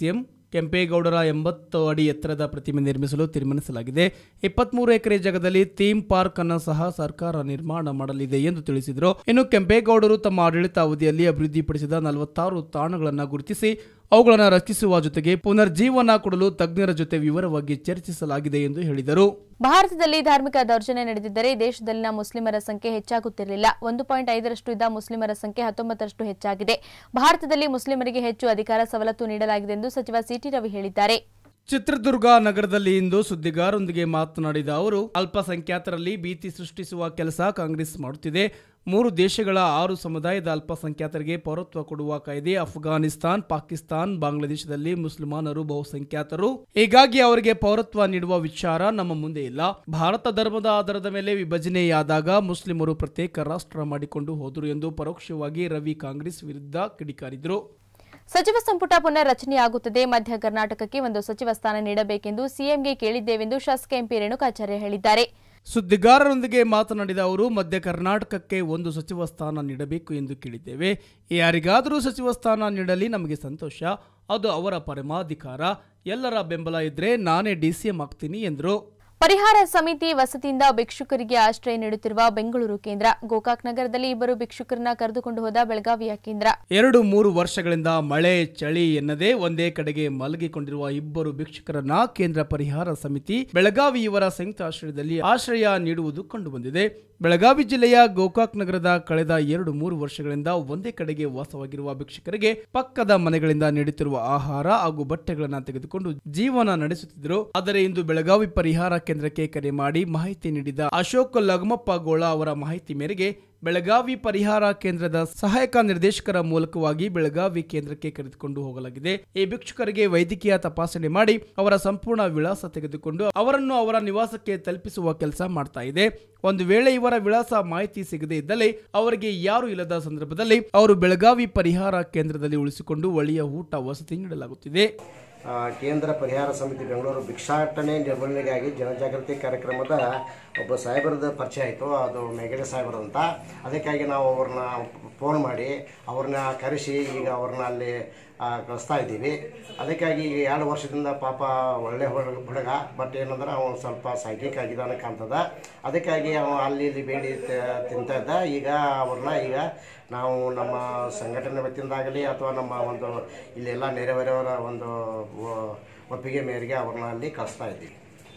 ಕೆಂಪೇಗೌಡರ ಎಂಬತ್ತು ಅಡಿ ಎತ್ತರದ ಪ್ರತಿಮೆ ನಿರ್ಮಿಸಲು ತೀರ್ಮಾನಿಸಲಾಗಿದೆ ಇಪ್ಪತ್ಮೂರು ಎಕರೆ ಜಾಗದಲ್ಲಿ ಥೀಮ್ ಪಾರ್ಕ್ ಅನ್ನು ಸಹ ಸರ್ಕಾರ ನಿರ್ಮಾಣ ಮಾಡಲಿದೆ ಎಂದು ತಿಳಿಸಿದರು ಇನ್ನು ಕೆಂಪೇಗೌಡರು ತಮ್ಮ ಆಡಳಿತಾವಧಿಯಲ್ಲಿ ಅಭಿವೃದ್ಧಿಪಡಿಸಿದ ನಲವತ್ತಾರು ತಾಣಗಳನ್ನು ಗುರುತಿಸಿ ಅವುಗಳನ್ನು ರಕ್ಷಿಸುವ ಜೊತೆಗೆ ಪುನರ್ಜೀವನ ಕೊಡಲು ತಜ್ಞರ ಜೊತೆ ವಿವರವಾಗಿ ಚರ್ಚಿಸಲಾಗಿದೆ ಎಂದು ಹೇಳಿದರು ಭಾರತದಲ್ಲಿ ಧಾರ್ಮಿಕ ದೌರ್ಜನ್ಯ ನಡೆದಿದ್ದರೆ ದೇಶದಲ್ಲಿನ ಮುಸ್ಲಿಮರ ಸಂಖ್ಯೆ ಹೆಚ್ಚಾಗುತ್ತಿರಲಿಲ್ಲ ಒಂದು ಪಾಯಿಂಟ್ ಐದರಷ್ಟು ಇದ್ದ ಮುಸ್ಲಿಮರ ಸಂಖ್ಯೆ ಹತ್ತೊಂಬತ್ತರಷ್ಟು ಹೆಚ್ಚಾಗಿದೆ ಭಾರತದಲ್ಲಿ ಮುಸ್ಲಿಮರಿಗೆ ಹೆಚ್ಚು ಅಧಿಕಾರ ಸವಲತ್ತು ನೀಡಲಾಗಿದೆ ಎಂದು ಸಚಿವ ಸಿಟಿ ರವಿ ಹೇಳಿದ್ದಾರೆ ಚಿತ್ರದುರ್ಗ ನಗರದಲ್ಲಿ ಇಂದು ಸುದ್ದಿಗಾರರೊಂದಿಗೆ ಮಾತನಾಡಿದ ಅವರು ಅಲ್ಪಸಂಖ್ಯಾತರಲ್ಲಿ ಭೀತಿ ಸೃಷ್ಟಿಸುವ ಕೆಲಸ ಕಾಂಗ್ರೆಸ್ ಮಾಡುತ್ತಿದೆ ಮೂರು ದೇಶಗಳ ಆರು ಸಮುದಾಯದ ಅಲ್ಪಸಂಖ್ಯಾತರಿಗೆ ಪೌರತ್ವ ಕೊಡುವ ಕಾಯ್ದೆ ಅಫ್ಘಾನಿಸ್ತಾನ್ ಪಾಕಿಸ್ತಾನ್ ಬಾಂಗ್ಲಾದೇಶದಲ್ಲಿ ಮುಸಲ್ಮಾನರು ಬಹುಸಂಖ್ಯಾತರು ಹೀಗಾಗಿ ಅವರಿಗೆ ಪೌರತ್ವ ನೀಡುವ ವಿಚಾರ ನಮ್ಮ ಮುಂದೆ ಇಲ್ಲ ಭಾರತ ಧರ್ಮದ ಆಧಾರದ ಮೇಲೆ ವಿಭಜನೆಯಾದಾಗ ಮುಸ್ಲಿಮರು ಪ್ರತ್ಯೇಕ ರಾಷ್ಟ್ರ ಮಾಡಿಕೊಂಡು ಹೋದರು ಎಂದು ಪರೋಕ್ಷವಾಗಿ ರವಿ ಕಾಂಗ್ರೆಸ್ ವಿರುದ್ಧ ಕಿಡಿಕಾರಿದರು ಸಚಿವ ಸಂಪುಟ ಪುನರ್ ರಚನೆಯಾಗುತ್ತದೆ ಮಧ್ಯ ಕರ್ನಾಟಕಕ್ಕೆ ಒಂದು ಸಚಿವ ಸ್ಥಾನ ನೀಡಬೇಕೆಂದು ಸಿಎಂಗೆ ಕೇಳಿದ್ದೇವೆಂದು ಶಾಸಕ ಎಂಪಿ ರೇಣುಕಾಚಾರ್ಯ ಹೇಳಿದ್ದಾರೆ ಸುದ್ದಿಗಾರರೊಂದಿಗೆ ಮಾತನಾಡಿದ ಅವರು ಮಧ್ಯ ಕರ್ನಾಟಕಕ್ಕೆ ಒಂದು ಸಚಿವ ಸ್ಥಾನ ನೀಡಬೇಕು ಎಂದು ಕೇಳಿದ್ದೇವೆ ಯಾರಿಗಾದರೂ ಸಚಿವ ಸ್ಥಾನ ನೀಡಲಿ ನಮಗೆ ಸಂತೋಷ ಅದು ಅವರ ಪರಮಾಧಿಕಾರ ಎಲ್ಲರ ಬೆಂಬಲ ಇದ್ರೆ ನಾನೇ ಡಿಸಿಎಂ ಆಗ್ತೀನಿ ಎಂದರು ಪರಿಹಾರ ಸಮಿತಿ ವಸತಿಯಿಂದ ಭಿಕ್ಷುಕರಿಗೆ ಆಶ್ರಯ ನೀಡುತ್ತಿರುವ ಬೆಂಗಳೂರು ಕೇಂದ್ರ ಗೋಕಾಕ್ ನಗರದಲ್ಲಿ ಇಬ್ಬರು ಭಿಕ್ಷುಕರನ್ನ ಕರೆದುಕೊಂಡು ಹೋದ ಬೆಳಗಾವಿಯ ಕೇಂದ್ರ ಎರಡು ಮೂರು ವರ್ಷಗಳಿಂದ ಮಳೆ ಚಳಿ ಎನ್ನದೇ ಒಂದೇ ಕಡೆಗೆ ಮಲಗಿಕೊಂಡಿರುವ ಇಬ್ಬರು ಭಿಕ್ಷುಕರನ್ನ ಕೇಂದ್ರ ಪರಿಹಾರ ಸಮಿತಿ ಬೆಳಗಾವಿ ಇವರ ಸಂಯುಕ್ತ ಆಶ್ರಯದಲ್ಲಿ ಆಶ್ರಯ ನೀಡುವುದು ಕಂಡುಬಂದಿದೆ ಬೆಳಗಾವಿ ಜಿಲ್ಲೆಯ ಗೋಕಾಕ್ ನಗರದ ಕಳೆದ ಎರಡು ಮೂರು ವರ್ಷಗಳಿಂದ ಒಂದೇ ಕಡೆಗೆ ವಾಸವಾಗಿರುವ ಭಿಕ್ಷುಕರಿಗೆ ಪಕ್ಕದ ಮನೆಗಳಿಂದ ನೀಡುತ್ತಿರುವ ಆಹಾರ ಹಾಗೂ ಬಟ್ಟೆಗಳನ್ನು ತೆಗೆದುಕೊಂಡು ಜೀವನ ನಡೆಸುತ್ತಿದ್ದರು ಆದರೆ ಇಂದು ಬೆಳಗಾವಿ ಪರಿಹಾರ ಕೇಂದ್ರಕ್ಕೆ ಕರೆ ಮಾಡಿ ಮಾಹಿತಿ ನೀಡಿದ ಅಶೋಕ್ ಲಗಮಪ್ಪ ಗೋಳ ಅವರ ಮಾಹಿತಿ ಮೇರೆಗೆ ಬೆಳಗಾವಿ ಪರಿಹಾರ ಕೇಂದ್ರದ ಸಹಾಯಕ ನಿರ್ದೇಶಕರ ಮೂಲಕವಾಗಿ ಬೆಳಗಾವಿ ಕೇಂದ್ರಕ್ಕೆ ಕರೆದುಕೊಂಡು ಹೋಗಲಾಗಿದೆ ಈ ಭಿಕ್ಷುಕರಿಗೆ ವೈದ್ಯಕೀಯ ತಪಾಸಣೆ ಮಾಡಿ ಅವರ ಸಂಪೂರ್ಣ ವಿಳಾಸ ತೆಗೆದುಕೊಂಡು ಅವರನ್ನು ಅವರ ನಿವಾಸಕ್ಕೆ ತಲುಪಿಸುವ ಕೆಲಸ ಮಾಡ್ತಾ ಇದೆ ಒಂದು ವೇಳೆ ಇವರ ವಿಳಾಸ ಮಾಹಿತಿ ಸಿಗದೇ ಇದ್ದಲ್ಲಿ ಅವರಿಗೆ ಯಾರು ಇಲ್ಲದ ಸಂದರ್ಭದಲ್ಲಿ ಅವರು ಬೆಳಗಾವಿ ಪರಿಹಾರ ಕೇಂದ್ರದಲ್ಲಿ ಉಳಿಸಿಕೊಂಡು ಒಳ್ಳೆಯ ಊಟ ವಸತಿ ನೀಡಲಾಗುತ್ತಿದೆ ಆ, ಕೇಂದ್ರ ಪರಿಹಾರ ಸಮಿತಿ ಬೆಂಗಳೂರು ಭಿಕ್ಷಾಟನೆ ನಿರ್ವಹಣೆಗಾಗಿ ಜನಜಾಗೃತಿ ಕಾರ್ಯಕ್ರಮದ ಒಬ್ಬ ಸಾಹೇಬರದ ಪರಿಚಯ ಆಯಿತು ಅದು ಮೇಗಡೆ ಸಾಹೇಬರು ಅಂತ ಅದಕ್ಕಾಗಿ ನಾವು ಅವ್ರನ್ನ ಫೋನ್ ಮಾಡಿ ಅವ್ರನ್ನ ಕರೆಸಿ ಈಗ ಅವ್ರನ್ನ ಅಲ್ಲಿ ಆ, ಕಳಿಸ್ತಾ ಇದ್ದೀವಿ ಅದಕ್ಕಾಗಿ ಈಗ ಎರಡು ವರ್ಷದಿಂದ ಪಾಪ ಒಳ್ಳೆ ಹುಡುಗ ಹುಡುಗ ಬಟ್ ಏನಂದ್ರೆ ಅವನು ಸ್ವಲ್ಪ ಸೈಕಿಕ್ ಆಗಿದ್ದಾನೆ ಕಾಣ್ತದ ಅದಕ್ಕಾಗಿ ಅವ ಅಲ್ಲಿ ಇಲ್ಲಿ ಬೇಡಿ ತ- ತಿಂತಾ ಇದ್ದ ಈಗ ಅವ್ರನ್ನ ಈಗ ನಾವು ನಮ್ಮ ಸಂಘಟನೆ ವತಿಯಿಂದಾಗಲಿ ಅಥವಾ ನಮ್ಮ ಒಂದು ಇಲ್ಲೆಲ್ಲ ನೆರೆಹೊರೆಯವರ ಒಂದು ಒ- ಒಪ್ಪಿಗೆ ಮೇರೆಗೆ ಅವ್ರನ್ನ ಅಲ್ಲಿ ಕಳಿಸ್ತಾ ಇದ್ದೀವಿ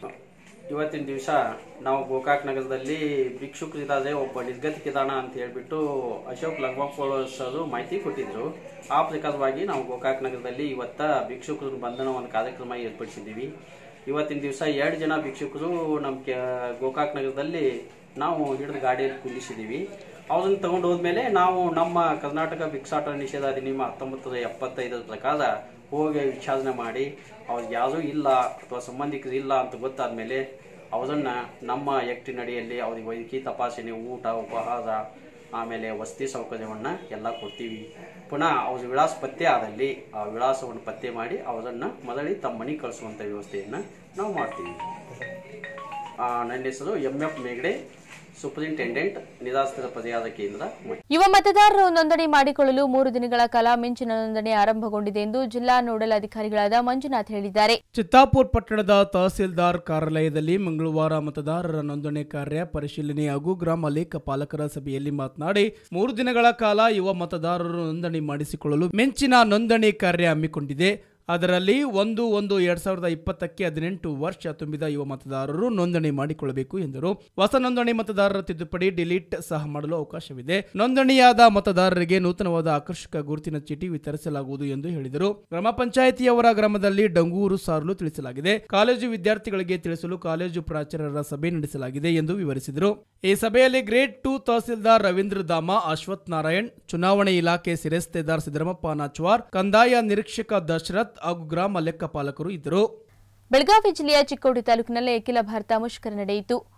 ಇವತ್ತಿನ ದಿವಸ ನಾವು ಗೋಕಾಕ್ ನಗರದಲ್ಲಿ ಭಿಕ್ಷುಕರಿದ್ದಾರೆ ಒಬ್ಬ ನಿರ್ಗತಿಕಿದಾನ ಅಂತ ಹೇಳ್ಬಿಟ್ಟು ಅಶೋಕ್ ಲಗ್ಮಪ್ಪಳು ಮಾಹಿತಿ ಕೊಟ್ಟಿದ್ರು ಆ ಪ್ರಕಾರವಾಗಿ ನಾವು ಗೋಕಾಕ್ ನಗರದಲ್ಲಿ ಇವತ್ತ ಭಿಕ್ಷುಕರ ಬಂಧನ ಒಂದು ಕಾರ್ಯಕ್ರಮ ಏರ್ಪಡಿಸಿದ್ದೀವಿ ಇವತ್ತಿನ ದಿವಸ ಎರಡು ಜನ ಭಿಕ್ಷುಕರು ನಮ್ಮ ಕೆ ಗೋಕಾಕ್ ನಗರದಲ್ಲಿ ನಾವು ಹಿಡಿದು ಗಾಡಿಯಲ್ಲಿ ಕುಂದಿಸಿದ್ದೀವಿ ಅವ್ರನ್ನ ತಗೊಂಡು ಹೋದ್ಮೇಲೆ ನಾವು ನಮ್ಮ ಕರ್ನಾಟಕ ಭಿಕ್ಷಾಟನ ನಿಷೇಧ ಅಧಿನಿಯಮ ಹತ್ತೊಂಬತ್ತು ನೂರ ಎಪ್ಪತ್ತೈದರ ಪ್ರಕಾರ ಹೋಗಿ ವಿಚಾರಣೆ ಮಾಡಿ ಅವ್ರಿಗೆ ಯಾವುದೂ ಇಲ್ಲ ಅಥವಾ ಸಂಬಂಧಿಕರು ಇಲ್ಲ ಅಂತ ಗೊತ್ತಾದ್ಮೇಲೆ ಅವರನ್ನ ನಮ್ಮ ನಡಿಯಲ್ಲಿ ಅವ್ರಿಗೆ ವೈದ್ಯಕೀಯ ತಪಾಸಣೆ ಊಟ ಉಪಹಾರ ಆಮೇಲೆ ವಸತಿ ಸೌಕರ್ಯವನ್ನು ಎಲ್ಲ ಕೊಡ್ತೀವಿ ಪುನಃ ಅವ್ರ ವಿಳಾಸ ಪತ್ತೆ ಆದಲ್ಲಿ ಆ ವಿಳಾಸವನ್ನು ಪತ್ತೆ ಮಾಡಿ ಅವರನ್ನು ಮರಳಿ ತಮ್ಮ ಮನೆಗೆ ಕಳಿಸುವಂಥ ವ್ಯವಸ್ಥೆಯನ್ನು ನಾವು ಮಾಡ್ತೀವಿ ಆ, ನನ್ನ ಹೆಸರು ಎಂ ಎಫ್ ಮೇಗಡೆ ಸೂಪರಿಂಟೆಂಡೆಂಟ್ ನಿರಾಶ್ರಿತ ಪರಿಹಾರ ಕೇಂದ್ರ ಮಂಡ್ಯ. ಯುವ ಮತದಾರರು ನೋಂದಣಿ ಮಾಡಿಕೊಳ್ಳಲು ಮೂರು ದಿನಗಳ ಕಾಲ ಮಿಂಚಿನ ನೋಂದಣಿ ಆರಂಭಗೊಂಡಿದೆ ಎಂದು ಜಿಲ್ಲಾ ನೋಡಲ್ ಅಧಿಕಾರಿಗಳಾದ ಮಂಜುನಾಥ್ ಹೇಳಿದ್ದಾರೆ ಚಿತ್ತಾಪುರ್ ಪಟ್ಟಣದ ತಹಸೀಲ್ದಾರ್ ಕಾರ್ಯಾಲಯದಲ್ಲಿ ಮಂಗಳವಾರ ಮತದಾರರ ನೋಂದಣಿ ಕಾರ್ಯ ಪರಿಶೀಲನೆ ಹಾಗೂ ಗ್ರಾಮ ಲೇಖ ಪಾಲಕರ ಸಭೆಯಲ್ಲಿ ಮಾತನಾಡಿ ಮೂರು ದಿನಗಳ ಕಾಲ ಯುವ ಮತದಾರರು ನೋಂದಣಿ ಮಾಡಿಸಿಕೊಳ್ಳಲು ಮಿಂಚಿನ ನೋಂದಣಿ ಕಾರ್ಯ ಹಮ್ಮಿಕೊಂಡಿದೆ ಅದರಲ್ಲಿ ಒಂದು ಒಂದು ಎರಡ್ ಸಾವಿರದ ಇಪ್ಪತ್ತಕ್ಕೆ ಹದಿನೆಂಟು ವರ್ಷ ತುಂಬಿದ ಯುವ ಮತದಾರರು ನೋಂದಣಿ ಮಾಡಿಕೊಳ್ಳಬೇಕು ಎಂದರು ಹೊಸ ನೋಂದಣಿ ಮತದಾರರ ತಿದ್ದುಪಡಿ ಡಿಲೀಟ್ ಸಹ ಮಾಡಲು ಅವಕಾಶವಿದೆ ನೋಂದಣಿಯಾದ ಮತದಾರರಿಗೆ ನೂತನವಾದ ಆಕರ್ಷಕ ಗುರುತಿನ ಚೀಟಿ ವಿತರಿಸಲಾಗುವುದು ಎಂದು ಹೇಳಿದರು ಗ್ರಾಮ ಪಂಚಾಯಿತಿಯವರ ಗ್ರಾಮದಲ್ಲಿ ಡಂಗೂರು ಸಾರಲು ತಿಳಿಸಲಾಗಿದೆ ಕಾಲೇಜು ವಿದ್ಯಾರ್ಥಿಗಳಿಗೆ ತಿಳಿಸಲು ಕಾಲೇಜು ಪ್ರಾಚಾರ್ಯರ ಸಭೆ ನಡೆಸಲಾಗಿದೆ ಎಂದು ವಿವರಿಸಿದರು ಈ ಸಭೆಯಲ್ಲಿ ಗ್ರೇಡ್ ಟು ತಹಸೀಲ್ದಾರ್ ರವೀಂದ್ರ ದಾಮ ಅಶ್ವಥ್ ನಾರಾಯಣ್ ಚುನಾವಣೆ ಇಲಾಖೆ ಸಿರೆಸ್ತೆದಾರ್ ಸಿದ್ದರಾಮಪ್ಪ ನಾಚ್ವಾರ್ ಕಂದಾಯ ನಿರೀಕ್ಷಕ ದಶರಥ್ ಹಾಗೂ ಗ್ರಾಮ ಲೆಕ್ಕಪಾಲಕರು ಇದ್ದರು ಬೆಳಗಾವಿ ಜಿಲ್ಲೆಯ ಚಿಕ್ಕೋಡಿ ತಾಲೂಕಿನಲ್ಲಿ ಅಖಿಲ ಭಾರತ ಮುಷ್ಕರ ನಡೆಯಿತು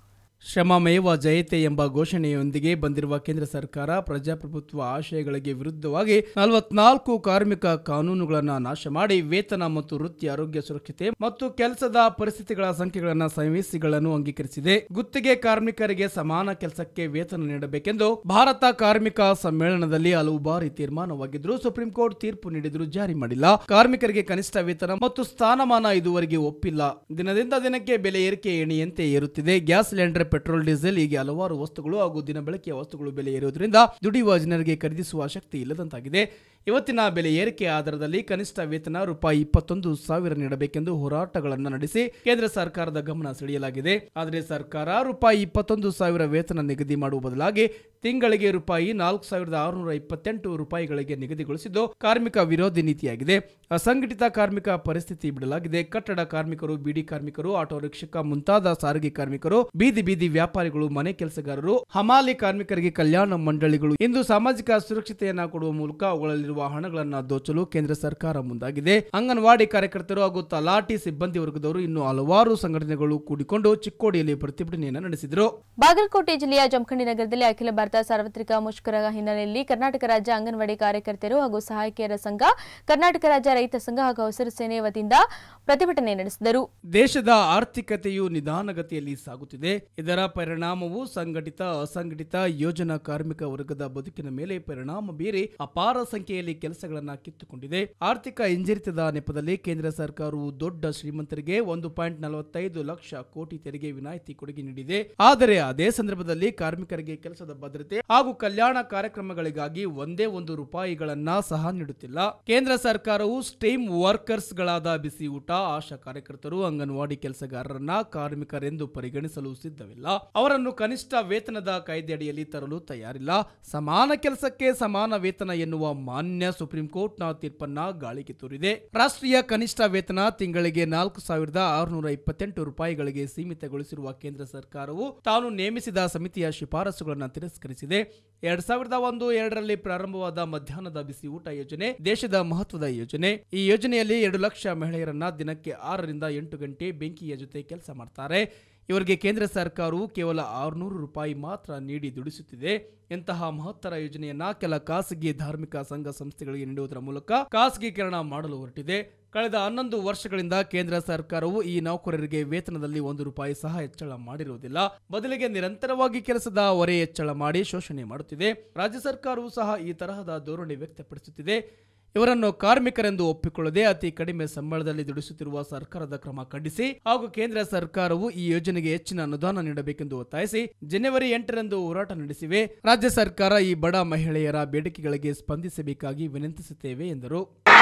ಶ್ರಮಮೇವ ಜಯತೆ ಎಂಬ ಘೋಷಣೆಯೊಂದಿಗೆ ಬಂದಿರುವ ಕೇಂದ್ರ ಸರ್ಕಾರ ಪ್ರಜಾಪ್ರಭುತ್ವ ಆಶಯಗಳಿಗೆ ವಿರುದ್ಧವಾಗಿ ನಲವತ್ನಾಲ್ಕು ಕಾರ್ಮಿಕ ಕಾನೂನುಗಳನ್ನು ನಾಶ ಮಾಡಿ ವೇತನ ಮತ್ತು ವೃತ್ತಿ ಆರೋಗ್ಯ ಸುರಕ್ಷತೆ ಮತ್ತು ಕೆಲಸದ ಪರಿಸ್ಥಿತಿಗಳ ಸಂಖ್ಯೆಗಳನ್ನು ಸಂವೇಸಿಗಳನ್ನು ಅಂಗೀಕರಿಸಿದೆ ಗುತ್ತಿಗೆ ಕಾರ್ಮಿಕರಿಗೆ ಸಮಾನ ಕೆಲಸಕ್ಕೆ ವೇತನ ನೀಡಬೇಕೆಂದು ಭಾರತ ಕಾರ್ಮಿಕ ಸಮ್ಮೇಳನದಲ್ಲಿ ಹಲವು ಬಾರಿ ತೀರ್ಮಾನವಾಗಿದ್ದರೂ ಸುಪ್ರೀಂ ಕೋರ್ಟ್ ತೀರ್ಪು ನೀಡಿದರೂ ಜಾರಿ ಮಾಡಿಲ್ಲ ಕಾರ್ಮಿಕರಿಗೆ ಕನಿಷ್ಠ ವೇತನ ಮತ್ತು ಸ್ಥಾನಮಾನ ಇದುವರೆಗೆ ಒಪ್ಪಿಲ್ಲ ದಿನದಿಂದ ದಿನಕ್ಕೆ ಬೆಲೆ ಏರಿಕೆ ಎಣಿಯಂತೆ ಏರುತ್ತಿದೆ ಗ್ಯಾಸ್ ಸಿಲಿಂಡರ್ ಪೆಟ್ರೋಲ್ ಡೀಸೆಲ್ ಹೀಗೆ ಹಲವಾರು ವಸ್ತುಗಳು ಹಾಗೂ ದಿನಬಳಕೆಯ ವಸ್ತುಗಳು ಬೆಲೆ ಏರುವುದರಿಂದ ದುಡಿಯುವ ಜನರಿಗೆ ಖರೀದಿಸುವ ಶಕ್ತಿ ಇಲ್ಲದಂತಾಗಿದೆ ಇವತ್ತಿನ ಬೆಲೆ ಏರಿಕೆ ಆಧಾರದಲ್ಲಿ ಕನಿಷ್ಠ ವೇತನ ರೂಪಾಯಿ ಇಪ್ಪತ್ತೊಂದು ಸಾವಿರ ನೀಡಬೇಕೆಂದು ಹೋರಾಟಗಳನ್ನು ನಡೆಸಿ ಕೇಂದ್ರ ಸರ್ಕಾರದ ಗಮನ ಸೆಳೆಯಲಾಗಿದೆ ಆದರೆ ಸರ್ಕಾರ ರೂಪಾಯಿ ಇಪ್ಪತ್ತೊಂದು ಸಾವಿರ ವೇತನ ನಿಗದಿ ಮಾಡುವ ಬದಲಾಗಿ ತಿಂಗಳಿಗೆ ರೂಪಾಯಿ ನಾಲ್ಕು ಸಾವಿರದ ಆರುನೂರ ಇಪ್ಪತ್ತೆಂಟು ರೂಪಾಯಿಗಳಿಗೆ ನಿಗದಿಗೊಳಿಸಿದ್ದು ಕಾರ್ಮಿಕ ವಿರೋಧಿ ನೀತಿಯಾಗಿದೆ ಅಸಂಘಟಿತ ಕಾರ್ಮಿಕ ಪರಿಸ್ಥಿತಿ ಬಿಡಲಾಗಿದೆ ಕಟ್ಟಡ ಕಾರ್ಮಿಕರು ಬೀಡಿ ಕಾರ್ಮಿಕರು ಆಟೋ ರಿಕ್ಷಕ ಮುಂತಾದ ಸಾರಿಗೆ ಕಾರ್ಮಿಕರು ಬೀದಿ ಬೀದಿ ವ್ಯಾಪಾರಿಗಳು ಮನೆ ಕೆಲಸಗಾರರು ಹಮಾಲಿ ಕಾರ್ಮಿಕರಿಗೆ ಕಲ್ಯಾಣ ಮಂಡಳಿಗಳು ಇಂದು ಸಾಮಾಜಿಕ ಸುರಕ್ಷತೆಯನ್ನ ಕೊಡುವ ಮೂಲಕ ಅವುಗಳಲ್ಲಿರುವ ಹಣಗಳನ್ನು ದೋಚಲು ಕೇಂದ್ರ ಸರ್ಕಾರ ಮುಂದಾಗಿದೆ ಅಂಗನವಾಡಿ ಕಾರ್ಯಕರ್ತರು ಹಾಗೂ ತಲಾಟಿ ಸಿಬ್ಬಂದಿ ವರ್ಗದವರು ಇನ್ನು ಹಲವಾರು ಸಂಘಟನೆಗಳು ಕೂಡಿಕೊಂಡು ಚಿಕ್ಕೋಡಿಯಲ್ಲಿ ಪ್ರತಿಭಟನೆಯನ್ನು ನಡೆಸಿದರು ಬಾಗಲಕೋಟೆ ಜಿಲ್ಲೆಯ ಜಮಖಂಡಿ ನಗರದಲ್ಲಿ ಅಖಿಲ ಭಾರತ ಸಾರ್ವತ್ರಿಕ ಮುಷ್ಕರ ಹಿನ್ನೆಲೆಯಲ್ಲಿ ಕರ್ನಾಟಕ ರಾಜ್ಯ ಅಂಗನವಾಡಿ ಕಾರ್ಯಕರ್ತರು ಹಾಗೂ ಸಹಾಯಕಿಯರ ಸಂಘ ಕರ್ನಾಟಕ ರಾಜ್ಯ ರೈತ ಸಂಘ ಹಾಗೂ ಹಸಿರು ಸೇನೆ ವತಿಯಿಂದ ಪ್ರತಿಭಟನೆ ನಡೆಸಿದರು ದೇಶದ ಆರ್ಥಿಕತೆಯು ನಿಧಾನಗತಿಯಲ್ಲಿ ಸಾಗುತ್ತಿದೆ ಇದರ ಪರಿಣಾಮವು ಸಂಘಟಿತ ಅಸಂಘಟಿತ ಯೋಜನಾ ಕಾರ್ಮಿಕ ವರ್ಗದ ಬದುಕಿನ ಮೇಲೆ ಪರಿಣಾಮ ಬೀರಿ ಅಪಾರ ಸಂಖ್ಯೆಯಲ್ಲಿ ಕೆಲಸಗಳನ್ನು ಕಿತ್ತುಕೊಂಡಿದೆ ಆರ್ಥಿಕ ಹಿಂಜರಿತದ ನೆಪದಲ್ಲಿ ಕೇಂದ್ರ ಸರ್ಕಾರವು ದೊಡ್ಡ ಶ್ರೀಮಂತರಿಗೆ ಒಂದು ಪಾಯಿಂಟ್ ನಲವತ್ತೈದು ಲಕ್ಷ ಕೋಟಿ ತೆರಿಗೆ ವಿನಾಯಿತಿ ಕೊಡುಗೆ ನೀಡಿದೆ ಆದರೆ ಅದೇ ಸಂದರ್ಭದಲ್ಲಿ ಕಾರ್ಮಿಕರಿಗೆ ಕೆಲಸದ ಭದ್ರತೆ ಹಾಗೂ ಕಲ್ಯಾಣ ಕಾರ್ಯಕ್ರಮಗಳಿಗಾಗಿ ಒಂದೇ ಒಂದು ರೂಪಾಯಿಗಳನ್ನ ಸಹ ನೀಡುತ್ತಿಲ್ಲ ಕೇಂದ್ರ ಸರ್ಕಾರವು ಸ್ಟೀಮ್ ವರ್ಕರ್ಸ್ ಗಳಾದ ಬಿಸಿ ಊಟ ಆಶಾ ಕಾರ್ಯಕರ್ತರು ಅಂಗನವಾಡಿ ಕೆಲಸಗಾರರನ್ನ ಕಾರ್ಮಿಕರೆಂದು ಪರಿಗಣಿಸಲು ಸಿದ್ಧವಿಲ್ಲ ಅವರನ್ನು ಕನಿಷ್ಠ ವೇತನದ ಕಾಯ್ದೆಯಡಿಯಲ್ಲಿ ತರಲು ತಯಾರಿಲ್ಲ ಸಮಾನ ಕೆಲಸಕ್ಕೆ ಸಮಾನ ವೇತನ ಎನ್ನುವ ಮಾನ್ಯ ಸುಪ್ರೀಂ ಕೋರ್ಟ್ನ ತೀರ್ಪನ್ನ ಗಾಳಿಗೆ ತೂರಿದೆ ರಾಷ್ಟ್ರೀಯ ಕನಿಷ್ಠ ವೇತನ ತಿಂಗಳಿಗೆ ನಾಲ್ಕು ಸಾವಿರದ ಆರುನೂರ ಇಪ್ಪತ್ತೆಂಟು ರೂಪಾಯಿಗಳಿಗೆ ಸೀಮಿತಗೊಳಿಸಿರುವ ಕೇಂದ್ರ ಸರ್ಕಾರವು ತಾನು ನೇಮಿಸಿದ ಸಮಿತಿಯ ಶಿಫಾರಸುಗಳನ್ನು ತಿರಸ್ಕರಿಸಿದೆ ಎರಡ್ ಸಾವಿರದ ಒಂದು ಎರಡರಲ್ಲಿ ಪ್ರಾರಂಭವಾದ ಮಧ್ಯಾಹ್ನದ ಬಿಸಿ ಊಟ ಯೋಜನೆ ದೇಶದ ಮಹತ್ವದ ಯೋಜನೆ ಈ ಯೋಜನೆಯಲ್ಲಿ ಎರಡು ಲಕ್ಷ ಮಹಿಳೆಯರನ್ನ ದಿನಕ್ಕೆ ಆರರಿಂದ ಎಂಟು ಗಂಟೆ ಬೆಂಕಿಯ ಜೊತೆ ಕೆಲಸ ಮಾಡ್ತಾರೆ ಇವರಿಗೆ ಕೇಂದ್ರ ಸರ್ಕಾರವು ಕೇವಲ ಆರುನೂರು ರೂಪಾಯಿ ಮಾತ್ರ ನೀಡಿ ದುಡಿಸುತ್ತಿದೆ ಇಂತಹ ಮಹತ್ತರ ಯೋಜನೆಯನ್ನ ಕೆಲ ಖಾಸಗಿ ಧಾರ್ಮಿಕ ಸಂಘ ಸಂಸ್ಥೆಗಳಿಗೆ ನೀಡುವುದರ ಮೂಲಕ ಖಾಸಗೀಕರಣ ಮಾಡಲು ಹೊರಟಿದೆ ಕಳೆದ ಹನ್ನೊಂದು ವರ್ಷಗಳಿಂದ ಕೇಂದ್ರ ಸರ್ಕಾರವು ಈ ನೌಕರರಿಗೆ ವೇತನದಲ್ಲಿ ಒಂದು ರೂಪಾಯಿ ಸಹ ಹೆಚ್ಚಳ ಮಾಡಿರುವುದಿಲ್ಲ ಬದಲಿಗೆ ನಿರಂತರವಾಗಿ ಕೆಲಸದ ಹೊರೆ ಹೆಚ್ಚಳ ಮಾಡಿ ಶೋಷಣೆ ಮಾಡುತ್ತಿದೆ ರಾಜ್ಯ ಸರ್ಕಾರವು ಸಹ ಈ ತರಹದ ಧೋರಣೆ ವ್ಯಕ್ತಪಡಿಸುತ್ತಿದೆ ಇವರನ್ನು ಕಾರ್ಮಿಕರೆಂದು ಒಪ್ಪಿಕೊಳ್ಳದೆ ಅತಿ ಕಡಿಮೆ ಸಂಬಳದಲ್ಲಿ ದುಡಿಸುತ್ತಿರುವ ಸರ್ಕಾರದ ಕ್ರಮ ಖಂಡಿಸಿ ಹಾಗೂ ಕೇಂದ್ರ ಸರ್ಕಾರವು ಈ ಯೋಜನೆಗೆ ಹೆಚ್ಚಿನ ಅನುದಾನ ನೀಡಬೇಕೆಂದು ಒತ್ತಾಯಿಸಿ ಜನವರಿ ಎಂಟರಂದು ಹೋರಾಟ ನಡೆಸಿವೆ ರಾಜ್ಯ ಸರ್ಕಾರ ಈ ಬಡ ಮಹಿಳೆಯರ ಬೇಡಿಕೆಗಳಿಗೆ ಸ್ಪಂದಿಸಬೇಕಾಗಿ ವಿನಂತಿಸುತ್ತೇವೆ ಎಂದರು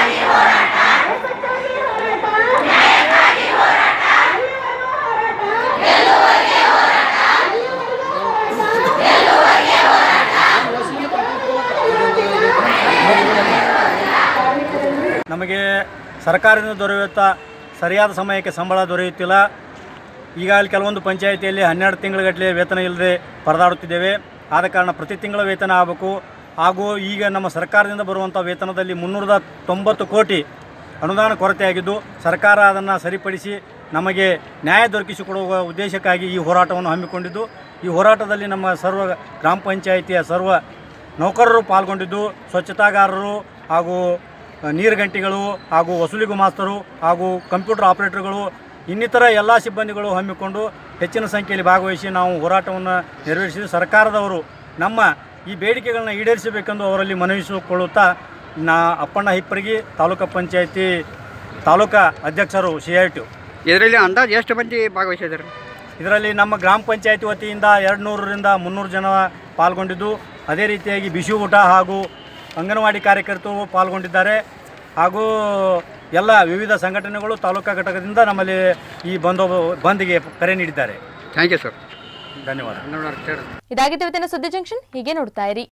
ನಮಗೆ ಸರ್ಕಾರದಿಂದ ದೊರೆಯುತ್ತಾ ಸರಿಯಾದ ಸಮಯಕ್ಕೆ ಸಂಬಳ ದೊರೆಯುತ್ತಿಲ್ಲ ಈಗಾಗಲೇ ಕೆಲವೊಂದು ಪಂಚಾಯಿತಿಯಲ್ಲಿ ಹನ್ನೆರಡು ತಿಂಗಳಗಟ್ಟಲೆ ವೇತನ ಇಲ್ಲದೆ ಪರದಾಡುತ್ತಿದ್ದೇವೆ ಆದ ಕಾರಣ ಪ್ರತಿ ತಿಂಗಳ ವೇತನ ಆಗಬೇಕು ಹಾಗೂ ಈಗ ನಮ್ಮ ಸರ್ಕಾರದಿಂದ ಬರುವಂಥ ವೇತನದಲ್ಲಿ ಮುನ್ನೂರದ ತೊಂಬತ್ತು ಕೋಟಿ ಅನುದಾನ ಕೊರತೆಯಾಗಿದ್ದು ಸರ್ಕಾರ ಅದನ್ನು ಸರಿಪಡಿಸಿ ನಮಗೆ ನ್ಯಾಯ ದೊರಕಿಸಿಕೊಡುವ ಉದ್ದೇಶಕ್ಕಾಗಿ ಈ ಹೋರಾಟವನ್ನು ಹಮ್ಮಿಕೊಂಡಿದ್ದು ಈ ಹೋರಾಟದಲ್ಲಿ ನಮ್ಮ ಸರ್ವ ಗ್ರಾಮ ಪಂಚಾಯಿತಿಯ ಸರ್ವ ನೌಕರರು ಪಾಲ್ಗೊಂಡಿದ್ದು ಸ್ವಚ್ಛತಾಗಾರರು ಹಾಗೂ ನೀರುಗಂಟಿಗಳು ಹಾಗೂ ವಸೂಲಿ ಗುಮಾಸ್ತರು ಹಾಗೂ ಕಂಪ್ಯೂಟರ್ ಆಪರೇಟರ್ಗಳು ಇನ್ನಿತರ ಎಲ್ಲ ಸಿಬ್ಬಂದಿಗಳು ಹಮ್ಮಿಕೊಂಡು ಹೆಚ್ಚಿನ ಸಂಖ್ಯೆಯಲ್ಲಿ ಭಾಗವಹಿಸಿ ನಾವು ಹೋರಾಟವನ್ನು ನೆರವೇರಿಸಿ ಸರ್ಕಾರದವರು ನಮ್ಮ ಈ ಬೇಡಿಕೆಗಳನ್ನ ಈಡೇರಿಸಬೇಕೆಂದು ಅವರಲ್ಲಿ ಮನವಿಸಿಕೊಳ್ಳುತ್ತಾ ನಾ ಅಪ್ಪಣ್ಣ ಹಿಪ್ಪರಗಿ ತಾಲೂಕು ಪಂಚಾಯತಿ ತಾಲೂಕಾ ಅಧ್ಯಕ್ಷರು ಸಿ ಐ ಟಿ ಇದರಲ್ಲಿ ಅಂದಾಜು ಎಷ್ಟು ಮಂದಿ ಭಾಗವಹಿಸಿದ್ದಾರೆ ಇದರಲ್ಲಿ ನಮ್ಮ ಗ್ರಾಮ ಪಂಚಾಯತಿ ವತಿಯಿಂದ ಎರಡು ನೂರರಿಂದ ಮುನ್ನೂರು ಜನ ಪಾಲ್ಗೊಂಡಿದ್ದು ಅದೇ ರೀತಿಯಾಗಿ ಬಿಸಿ ಊಟ ಹಾಗೂ ಅಂಗನವಾಡಿ ಕಾರ್ಯಕರ್ತರು ಪಾಲ್ಗೊಂಡಿದ್ದಾರೆ ಹಾಗೂ ಎಲ್ಲ ವಿವಿಧ ಸಂಘಟನೆಗಳು ತಾಲೂಕಾ ಘಟಕದಿಂದ ನಮ್ಮಲ್ಲಿ ಈ ಬಂದೋ ಬಂದ್ಗೆ ಕರೆ ನೀಡಿದ್ದಾರೆ ಥ್ಯಾಂಕ್ ಯು ಸರ್ ಧನ್ಯವಾದ ಇದಾಗಿತ್ತು ಇವತ್ತಿನ ಸುದ್ದಿ ಜಂಕ್ಷನ್ ಹೀಗೆ ನೋಡ್ತಾ ಇರಿ